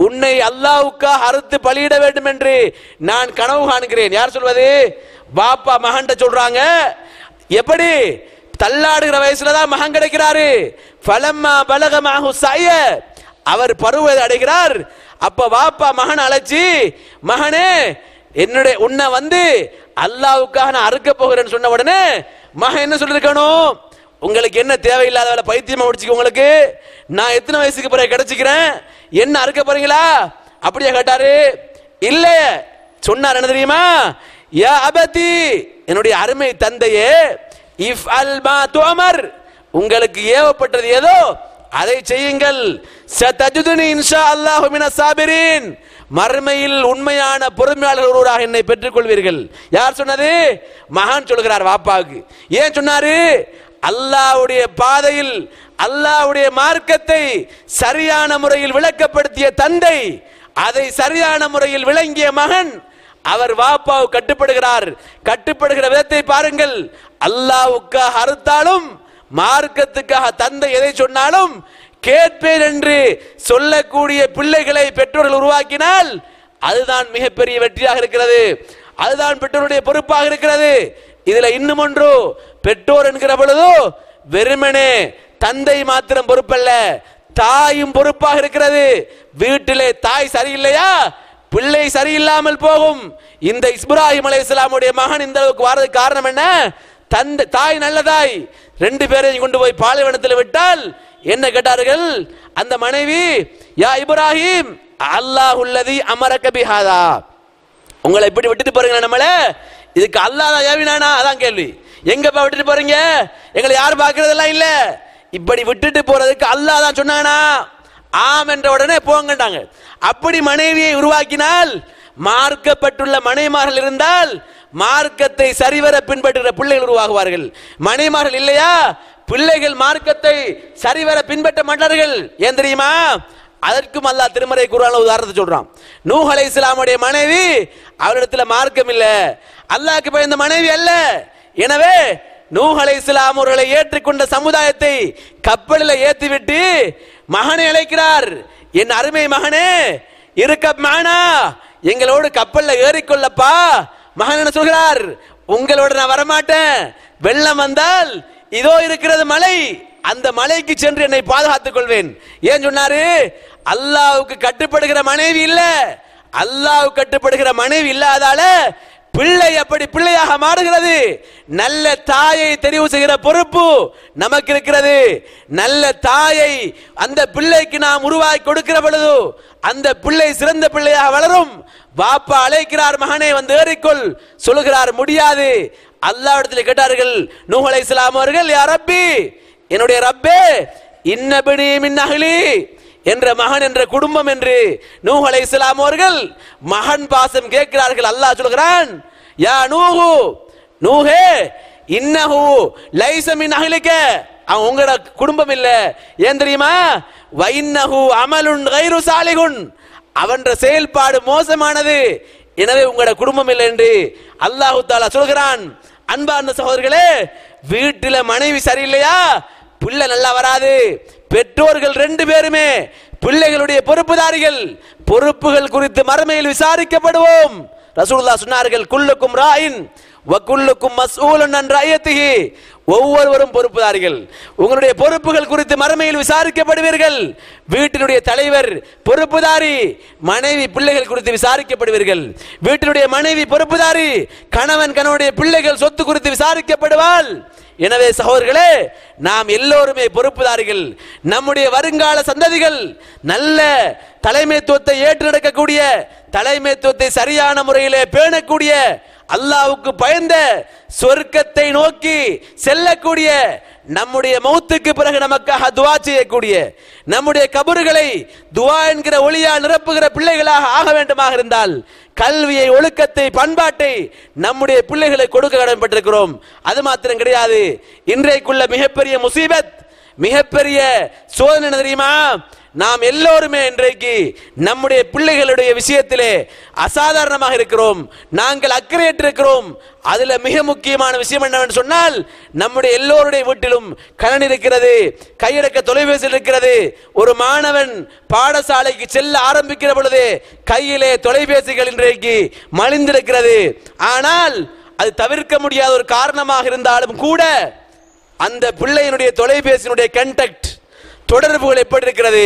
உன்னை அல்லாவுக்காக அறுத்து பலியிட வேண்டும் என்று நான் கனவு காண்கிறேன் யார் சொல்வது பாப்பா மகன்ட்ட சொல்றாங்க எப்படி தள்ளாடுகிற வயசுல தான் மகன் கிடைக்கிறாரு ஃபலம்மா பலகமாகு சாய அவர் பருவ அடைகிறார் அப்ப வாப்பா மகன் அழைச்சி மகனே என்னுடைய உன்னை வந்து அல்லாவுக்காக நான் அறுக்க போகிறேன்னு சொன்ன உடனே மகன் என்ன சொல்லிருக்கணும் உங்களுக்கு என்ன தேவையில்லாத வேலை பைத்தியமா முடிச்சுக்க உங்களுக்கு நான் எத்தனை வயசுக்கு பிறகு கிடைச்சிக்கிறேன் என்ன அறுக்க போறீங்களா அப்படியே கேட்டாரு இல்ல சொன்னார் என்ன தெரியுமா யா அபதி என்னுடைய அருமை தந்தையே இஃப் அல் மா துஅமர் உங்களுக்கு ஏவப்பட்டது ஏதோ அதை செய்யுங்கள் சதஜுதுனி இன்ஷா அல்லாஹு மின சாபிரின் மறுமையில் உண்மையான பொறுமையாளர் ஒருவராக என்னை பெற்றுக்கொள்வீர்கள் யார் சொன்னது மகான் சொல்கிறார் வாப்பாவுக்கு ஏன் சொன்னாரு அல்லாஹ்வுடைய பாதையில் அல்லாஹ்வுடைய மார்க்கத்தை சரியான முறையில் விளக்கப்படுத்திய தந்தை அதை சரியான முறையில் விளங்கிய மகன் அவர் வாப்பாவு கட்டுப்படுகிறார் கட்டுப்படுகிற விதத்தை பாருங்கள் அல்லாவுக்காக அறுத்தாலும் மார்க்கத்துக்காக தந்தை எதை சொன்னாலும் கேட்பேன் என்று சொல்லக்கூடிய பிள்ளைகளை பெற்றோர்கள் உருவாக்கினால் அதுதான் மிகப்பெரிய வெற்றியாக இருக்கிறது அதுதான் பெற்றோருடைய பொறுப்பாக இருக்கிறது இதுல இன்னும் ஒன்று பெற்றோர் என்கிற பொழுது வெறுமனே தந்தை மாத்திரம் பொறுப்பல்ல தாயும் பொறுப்பாக இருக்கிறது வீட்டிலே தாய் சரியில்லையா பிள்ளை சரியில்லாமல் போகும் இந்த இஸ்பிராஹிம் அலை இஸ்லாமுடைய மகன் இந்த அளவுக்கு வர்றதுக்கு காரணம் என்ன தந்தை தாய் நல்லதாய் ரெண்டு பேரையும் கொண்டு போய் பாலைவனத்தில் விட்டால் என்ன கேட்டார்கள் அந்த மனைவி யா இப்ராஹிம் அல்லாஹ் உள்ளதி அமரக பிஹாதா உங்களை இப்படி விட்டுட்டு போறீங்க நம்மள இதுக்கு அல்லாஹ் தான் ஏவினானா அதான் கேள்வி எங்கப்பா விட்டுட்டு போறீங்க எங்களை யாரும் பார்க்கறதெல்லாம் இல்ல இப்படி விட்டுட்டு போறதுக்கு அல்லாஹ் தான் சொன்னானா ஆம் என்ற உடனே போங்கட்டாங்க அப்படி மனைவியை உருவாக்கினால் மார்க்கப்பட்டுள்ள மனைமார்கள் இருந்தால் மார்க்கத்தை சரிவர பின்பற்றுகிற பிள்ளைகள் உருவாகுவார்கள் மனைமார்கள் இல்லையா பிள்ளைகள் மார்க்கத்தை சரிவர பின்பற்ற மாட்டார்கள் ஏன் தெரியுமா அதற்கும் அல்லாஹ் திருமறை குரான் உதாரணத்தை சொல்றான் நூஹ் அலை இஸ்லாமுடைய மனைவி அவரிடத்துல மார்க்கம் இல்ல அல்லாஹ்க்கு பயந்த மனைவி அல்ல எனவே நூஹ் அலை இஸ்லாம் அவர்களை ஏற்றுக்கொண்ட சமுதாயத்தை கப்பலில் ஏற்றிவிட்டு மகனை அழைக்கிறார் என் அருமை மகனே இருக்க மானா எங்களோடு கப்பல்ல ஏறிக்கொள்ளப்பா மகன் என்ன சொல்கிறார் உங்களோட நான் வரமாட்டேன் வெள்ளம் வந்தால் இதோ இருக்கிறது மலை அந்த மலைக்கு சென்று என்னை பாதுகாத்துக் கொள்வேன் ஏன் சொன்னாரு அல்லாவுக்கு கட்டுப்படுகிற மனைவி இல்ல அல்லாவுக்கு கட்டுப்படுகிற மனைவி இல்லாதால பிள்ளை அப்படி பிள்ளையாக மாறுகிறது நல்ல தாயை தெரிவு செய்கிற பொறுப்பு நமக்கு இருக்கிறது நல்ல தாயை அந்த பிள்ளைக்கு நாம் உருவாக்கி கொடுக்கிற பொழுது அந்த பிள்ளை சிறந்த பிள்ளையாக வளரும் பாப்பா அழைக்கிறார் மகனே வந்து ஏறிக்கொள் சொல்லுகிறார் முடியாது அல்லாஹ்விடத்தில் கேட்டார்கள் நூஹ் அலைஹிஸ்ஸலாம் அவர்கள் யா ரப்பி என்னுடைய ரப்பே இன்னபினி மின் அஹ்லி என்ற மகன் என்ற குடும்பம் என்று நூஹ் அலைஹிஸ்ஸலாம் அவர்கள் மகன் பாசம் கேட்கிறார்கள் அல்லாஹ் சொல்கிறான் யா நூஹு நூஹே இன்னஹு லைஸ மின் அஹ்லிக அவன் உங்களோட குடும்பம் இல்ல ஏன் தெரியுமா வைன்னஹு அமலுன் கைரு சாலிகுன் அவன்ற செயல்பாடு மோசமானது எனவே உங்களோட குடும்பம் இல்லை என்று அல்லாஹு தாலா சொல்கிறான் அன்பார்ந்த சகோதரர்களே வீட்டுல மனைவி சரியில்லையா பிள்ளை நல்லா வராது பெற்றோர்கள் ரெண்டு பேருமே பிள்ளைகளுடைய பொறுப்புதாரிகள் பொறுப்புகள் குறித்து மறுமையில் விசாரிக்கப்படுவோம் ரசூலுல்லாஹ் சொன்னார்கள் குல்லுக்கும் ராயின் வக்குல்லுக்கும் மஸ்ஊலன் அன் ரயத்திஹி ஒவ்வொருவரும் பொறுப்புதாரிகள் உங்களுடைய பொறுப்புகள் குறித்து மறுமையில் விசாரிக்கப்படுவீர்கள் வீட்டினுடைய தலைவர் பொறுப்புதாரி மனைவி பிள்ளைகள் குறித்து விசாரிக்கப்படுவீர்கள் வீட்டினுடைய மனைவி பொறுப்புதாரி கணவன் கணவனுடைய பிள்ளைகள் சொத்து குறித்து விசாரிக்கப்படுவாள் எனவே சகோதரர்களே நாம் எல்லோருமே பொறுப்புதாரிகள் நம்முடைய வருங்கால சந்ததிகள் நல்ல தலைமைத்துவத்தை ஏற்று நடக்கக்கூடிய தலைமைத்துவத்தை சரியான முறையிலே பேணக்கூடிய அல்லாவுக்கு பயந்த சொர்க்கத்தை நோக்கி செல்லக்கூடிய நம்முடைய மௌத்துக்கு பிறகு நமக்காக துவா செய்யக்கூடிய நம்முடைய கபறுகளை துவா என்கிற ஒளியால் நிரப்புகிற பிள்ளைகளாக ஆக வேண்டுமாக இருந்தால் கல்வியை ஒழுக்கத்தை பண்பாட்டை நம்முடைய பிள்ளைகளை கொடுக்க கடமைப்பட்டிருக்கிறோம் அது மாத்திரம் கிடையாது இன்றைக்குள்ள மிகப்பெரிய முசீபத் மிகப்பெரிய சோதனை என்ன தெரியுமா நாம் எல்லோருமே இன்றைக்கு நம்முடைய பிள்ளைகளுடைய விஷயத்திலே அசாதாரணமாக இருக்கிறோம் நாங்கள் அக்கறையற்றிருக்கிறோம் அதுல மிக முக்கியமான விஷயம் என்னவென்று சொன்னால் நம்முடைய எல்லோருடைய வீட்டிலும் கணன் இருக்கிறது கையடக்க தொலைபேசி இருக்கிறது ஒரு மாணவன் பாடசாலைக்கு செல்ல ஆரம்பிக்கிற பொழுது கையிலே தொலைபேசிகள் இன்றைக்கு மலிந்திருக்கிறது ஆனால் அது தவிர்க்க முடியாத ஒரு காரணமாக இருந்தாலும் கூட அந்த பிள்ளையினுடைய தொலைபேசியினுடைய கண்டக்ட் தொடர்புகள் எப்படி இருக்கிறது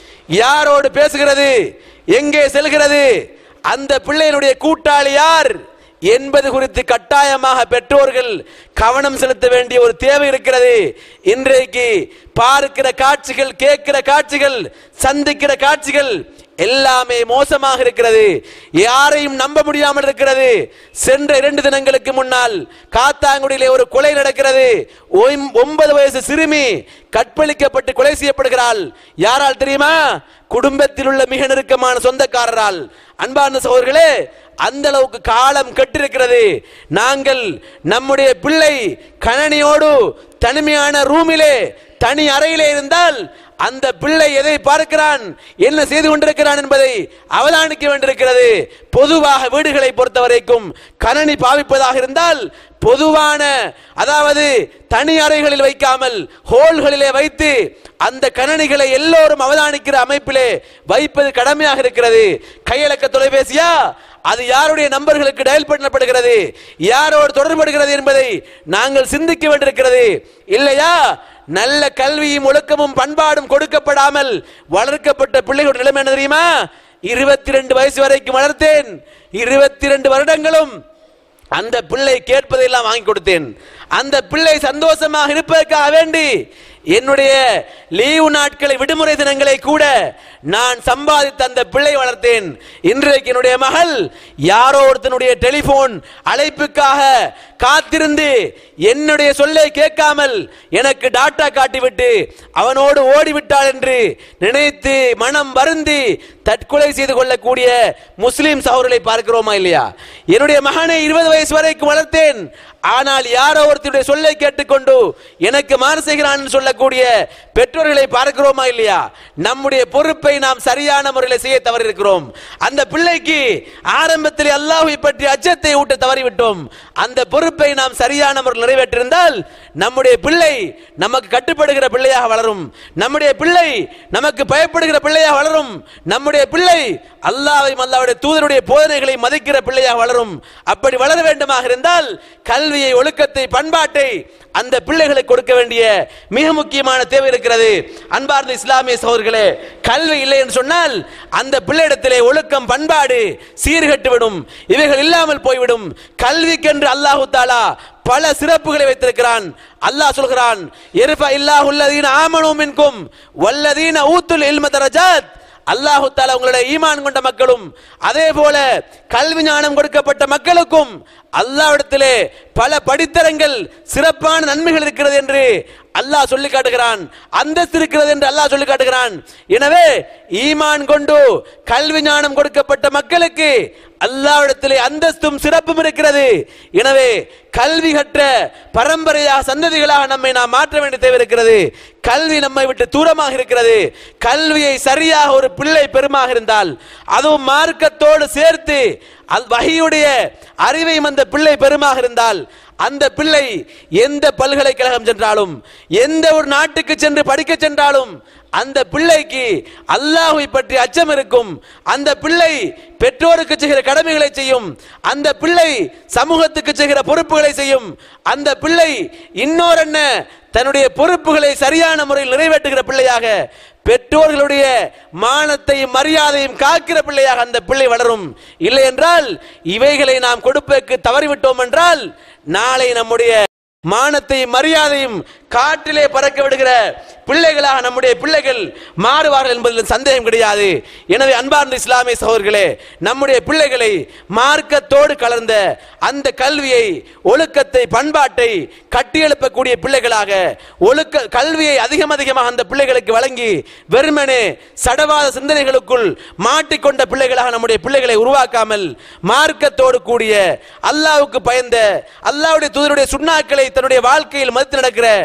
யாரோடு பேசுகிறது எங்கே செல்கிறது அந்த பிள்ளையினுடைய கூட்டாளி யார் என்பது குறித்து கட்டாயமாக பெற்றோர்கள் கவனம் செலுத்த வேண்டிய ஒரு தேவை இருக்கிறது இன்றைக்கு பார்க்கிற காட்சிகள் கேட்கிற காட்சிகள் சந்திக்கிற காட்சிகள் எல்லாமே மோசமாக இருக்கிறது யாரையும் நம்ப முடியாமல் இருக்கிறது சென்ற இரண்டு தினங்களுக்கு முன்னால் காத்தாங்குடியிலே ஒரு கொலை நடக்கிறது ஒம்- ஒன்பது வயசு சிறுமி கற்பழிக்கப்பட்டு கொலை செய்யப்படுகிறாள் யாரால் தெரியுமா குடும்பத்தில் உள்ள மிக நெருக்கமான சொந்தக்காரரால் அன்பார்ந்த சகோதரர்களே அந்த அளவுக்கு காலம் கெட்டிருக்கிறது நாங்கள் நம்முடைய பிள்ளை கணனியோடு தனிமையான ரூமிலே தனி அறையிலே இருந்தால் அந்த பிள்ளை எதை பார்க்கிறான் என்ன செய்து கொண்டிருக்கிறான் என்பதை அவதானிக்க வேண்டியிருக்கிறது பொதுவாக வீடுகளை பொறுத்த வரைக்கும் கணனி பாவிப்பதாக இருந்தால் பொதுவான அதாவது தனி அறைகளில் வைக்காமல் ஹோல்களிலே வைத்து அந்த கணனிகளை எல்லோரும் அவதானிக்கிற அமைப்பிலே வைப்பது கடமையாக இருக்கிறது கையடக்க தொலைபேசியா அது யாருடைய நம்பர்களுக்கு டயல் பண்ணப்படுகிறது யாரோடு தொடர்படுகிறது என்பதை நாங்கள் சிந்திக்க வேண்டியிருக்கிறது இல்லையா நல்ல கல்வியும் ஒழுக்கமும் பண்பாடும் கொடுக்கப்படாமல் வளர்க்கப்பட்ட பிள்ளைகளுடைய நிலைமை என்ன தெரியுமா இருபத்தி ரெண்டு வயசு வரைக்கும் வளர்த்தேன் இருபத்தி ரெண்டு வருடங்களும் அந்த பிள்ளை கேட்பதையெல்லாம் வாங்கி கொடுத்தேன் அந்த பிள்ளை சந்தோஷமாக இருப்பதற்காக வேண்டி என்னுடைய லீவு நாட்களை விடுமுறை தினங்களை கூட நான் சம்பாதித்த அந்த பிள்ளை வளர்த்தேன் இன்றைக்கு என்னுடைய மகள் யாரோ ஒருத்தனுடைய டெலிபோன் அழைப்புக்காக காத்திருந்து என்னுடைய சொல்லை கேட்காமல் எனக்கு டாட்டா காட்டிவிட்டு அவனோடு ஓடிவிட்டாள் என்று நினைத்து மனம் வருந்தி தற்கொலை செய்து கொள்ளக்கூடிய முஸ்லிம் சகோதரர்களை பார்க்கிறோமா இல்லையா என்னுடைய மகனை இருபது வயசு வரைக்கும் வளர்த்தேன் ஆனால் யாரோ ஒருத்தருடைய சொல்லை கேட்டுக்கொண்டு எனக்கு மாறு செய்கிறான் என்று சொல்லக்கூடிய பெற்றோர்களை பார்க்கிறோமா இல்லையா நம்முடைய பொறுப்பை நாம் சரியான முறையில் செய்ய தவறியிருக்கிறோம் அந்த பிள்ளைக்கு ஆரம்பத்தில் அல்லாஹ்வை பற்றி அச்சத்தை ஊட்ட தவறிவிட்டோம் அந்த பொறுப்பை நாம் சரியான முறையில் நிறைவேற்றிருந்தால் நம்முடைய பிள்ளை நமக்கு கட்டுப்படுகிற பிள்ளையாக வளரும் நம்முடைய பிள்ளை நமக்கு பயப்படுகிற பிள்ளையாக வளரும் நம்முடைய பிள்ளை அல்லாஹ்வையும் அல்லாஹ்வுடைய தூதருடைய போதனைகளை மதிக்கிற பிள்ளையாக வளரும் அப்படி வளர வேண்டுமாக இருந்தால் கல்வியை ஒழுக்கத்தை பண்பாட்டை அந்த பிள்ளைகளுக்கு கொடுக்க வேண்டிய மிக முக்கியமான தேவை இருக்கிறது அன்பார்ந்த இஸ்லாமிய சகோதரர்களே கல்வி இல்லை என்று சொன்னால் அந்த பிள்ளையிடத்திலே ஒழுக்கம் பண்பாடு சீர்கெட்டு விடும் இவைகள் இல்லாமல் போய்விடும் கல்விக்கென்று அல்லாஹு தாலா பல சிறப்புகளை வைத்திருக்கிறான் அல்லாஹ் சொல்கிறான் எருஃபா இல்லாஹு அல்லதீன ஆமனு மின்கும் வல்லதீன ஊத்துல் இல்ம தரஜாத் அல்லாஹு தாலா உங்களுடைய ஈமான் கொண்ட மக்களும் அதே போல கல்வி ஞானம் கொடுக்கப்பட்ட மக்களுக்கும் அல்லாஹ்விடத்திலே பல படித்தரங்கள் சிறப்பான நன்மைகள் இருக்கிறது என்று அல்லாஹ் சொல்லி காட்டுகிறான் அந்தஸ்து இருக்கிறது என்று அல்லாஹ் சொல்லி காட்டுகிறான் எனவே ஈமான் கொண்டு கல்வி ஞானம் கொடுக்கப்பட்ட மக்களுக்கு அல்லாஹ்விடத்திலே அந்தஸ்தும் சிறப்பும் இருக்கிறது எனவே கல்வி கற்ற பரம்பரையாக சந்ததிகளாக நம்மை நாம் மாற்ற வேண்டிய தேவை இருக்கிறது கல்வி நம்மை விட்டு தூரமாக இருக்கிறது கல்வியை சரியாக ஒரு பிள்ளை பெருமாக இருந்தால் அதுவும் மார்க்கத்தோடு சேர்த்து அல் வகையுடைய அறிவையும் அந்த பிள்ளை பெருமாக இருந்தால் அந்த பிள்ளை எந்த பல்கலைக்கழகம் சென்றாலும் எந்த ஒரு நாட்டுக்கு சென்று படிக்க சென்றாலும் அந்த பிள்ளைக்கு அல்லாஹ்வை பற்றி அச்சம் இருக்கும் அந்த பிள்ளை பெற்றோருக்கு செய்கிற கடமைகளை செய்யும் அந்த பிள்ளை சமூகத்துக்கு செய்கிற பொறுப்புகளை செய்யும் அந்த பிள்ளை இன்னொரு என்ன தன்னுடைய பொறுப்புகளை சரியான முறையில் நிறைவேற்றுகிற பிள்ளையாக பெற்றோர்களுடைய மானத்தையும் மரியாதையும் காக்கிற பிள்ளையாக அந்த பிள்ளை வளரும் இல்லை என்றால் இவைகளை நாம் கொடுப்பதற்கு தவறிவிட்டோம் என்றால் நாளை நம்முடைய மானத்தையும் மரியாதையும் காட்டிலே பறக்க விடுகிற பிள்ளைகளாக நம்முடைய பிள்ளைகள் மாறுவார்கள் என்பதில் சந்தேகம் கிடையாது எனவே அன்பார்ந்த இஸ்லாமிய சகோதரர்களே நம்முடைய பிள்ளைகளை மார்க்கத்தோடு கலர்ந்த அந்த கல்வியை ஒழுக்கத்தை பண்பாட்டை கட்டியெழுப்பக்கூடிய பிள்ளைகளாக ஒழுக்க கல்வியை அதிகம் அதிகமாக அந்த பிள்ளைகளுக்கு வழங்கி வெறுமனே சடவாத சிந்தனைகளுக்குள் மாட்டிக்கொண்ட பிள்ளைகளாக நம்முடைய பிள்ளைகளை உருவாக்காமல் மார்க்கத்தோடு கூடிய அல்லாஹ்வுக்கு பயந்த அல்லாஹ்வுடைய தூதருடைய சுண்ணாக்களை தன்னுடைய வாழ்க்கையில் மதித்து நடக்கிற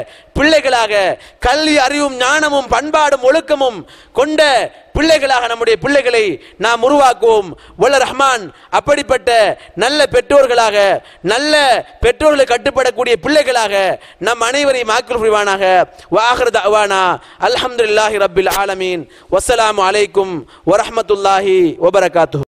பிள்ளைகளாக கல்வி அறிவும் ஞானமும் பண்பாடும் ஒழுக்கமும் கொண்ட பிள்ளைகளாக நம்முடைய பிள்ளைகளை நாம் உருவாக்குவோம் வல்ல ரஹ்மான் அப்படிப்பட்ட நல்ல பெற்றோர்களாக நல்ல பெற்றோர்களை கட்டுப்படக்கூடிய பிள்ளைகளாக நம் அனைவரையும் ஆக்கல் புரிவானாக வாஹர் தவானா அல்ஹம்துலில்லாஹி ரப்பில் ஆலமீன் வஸ்ஸலாமு அலைக்கும் வரஹ்மத்துல்லாஹி வபரகாத்துஹு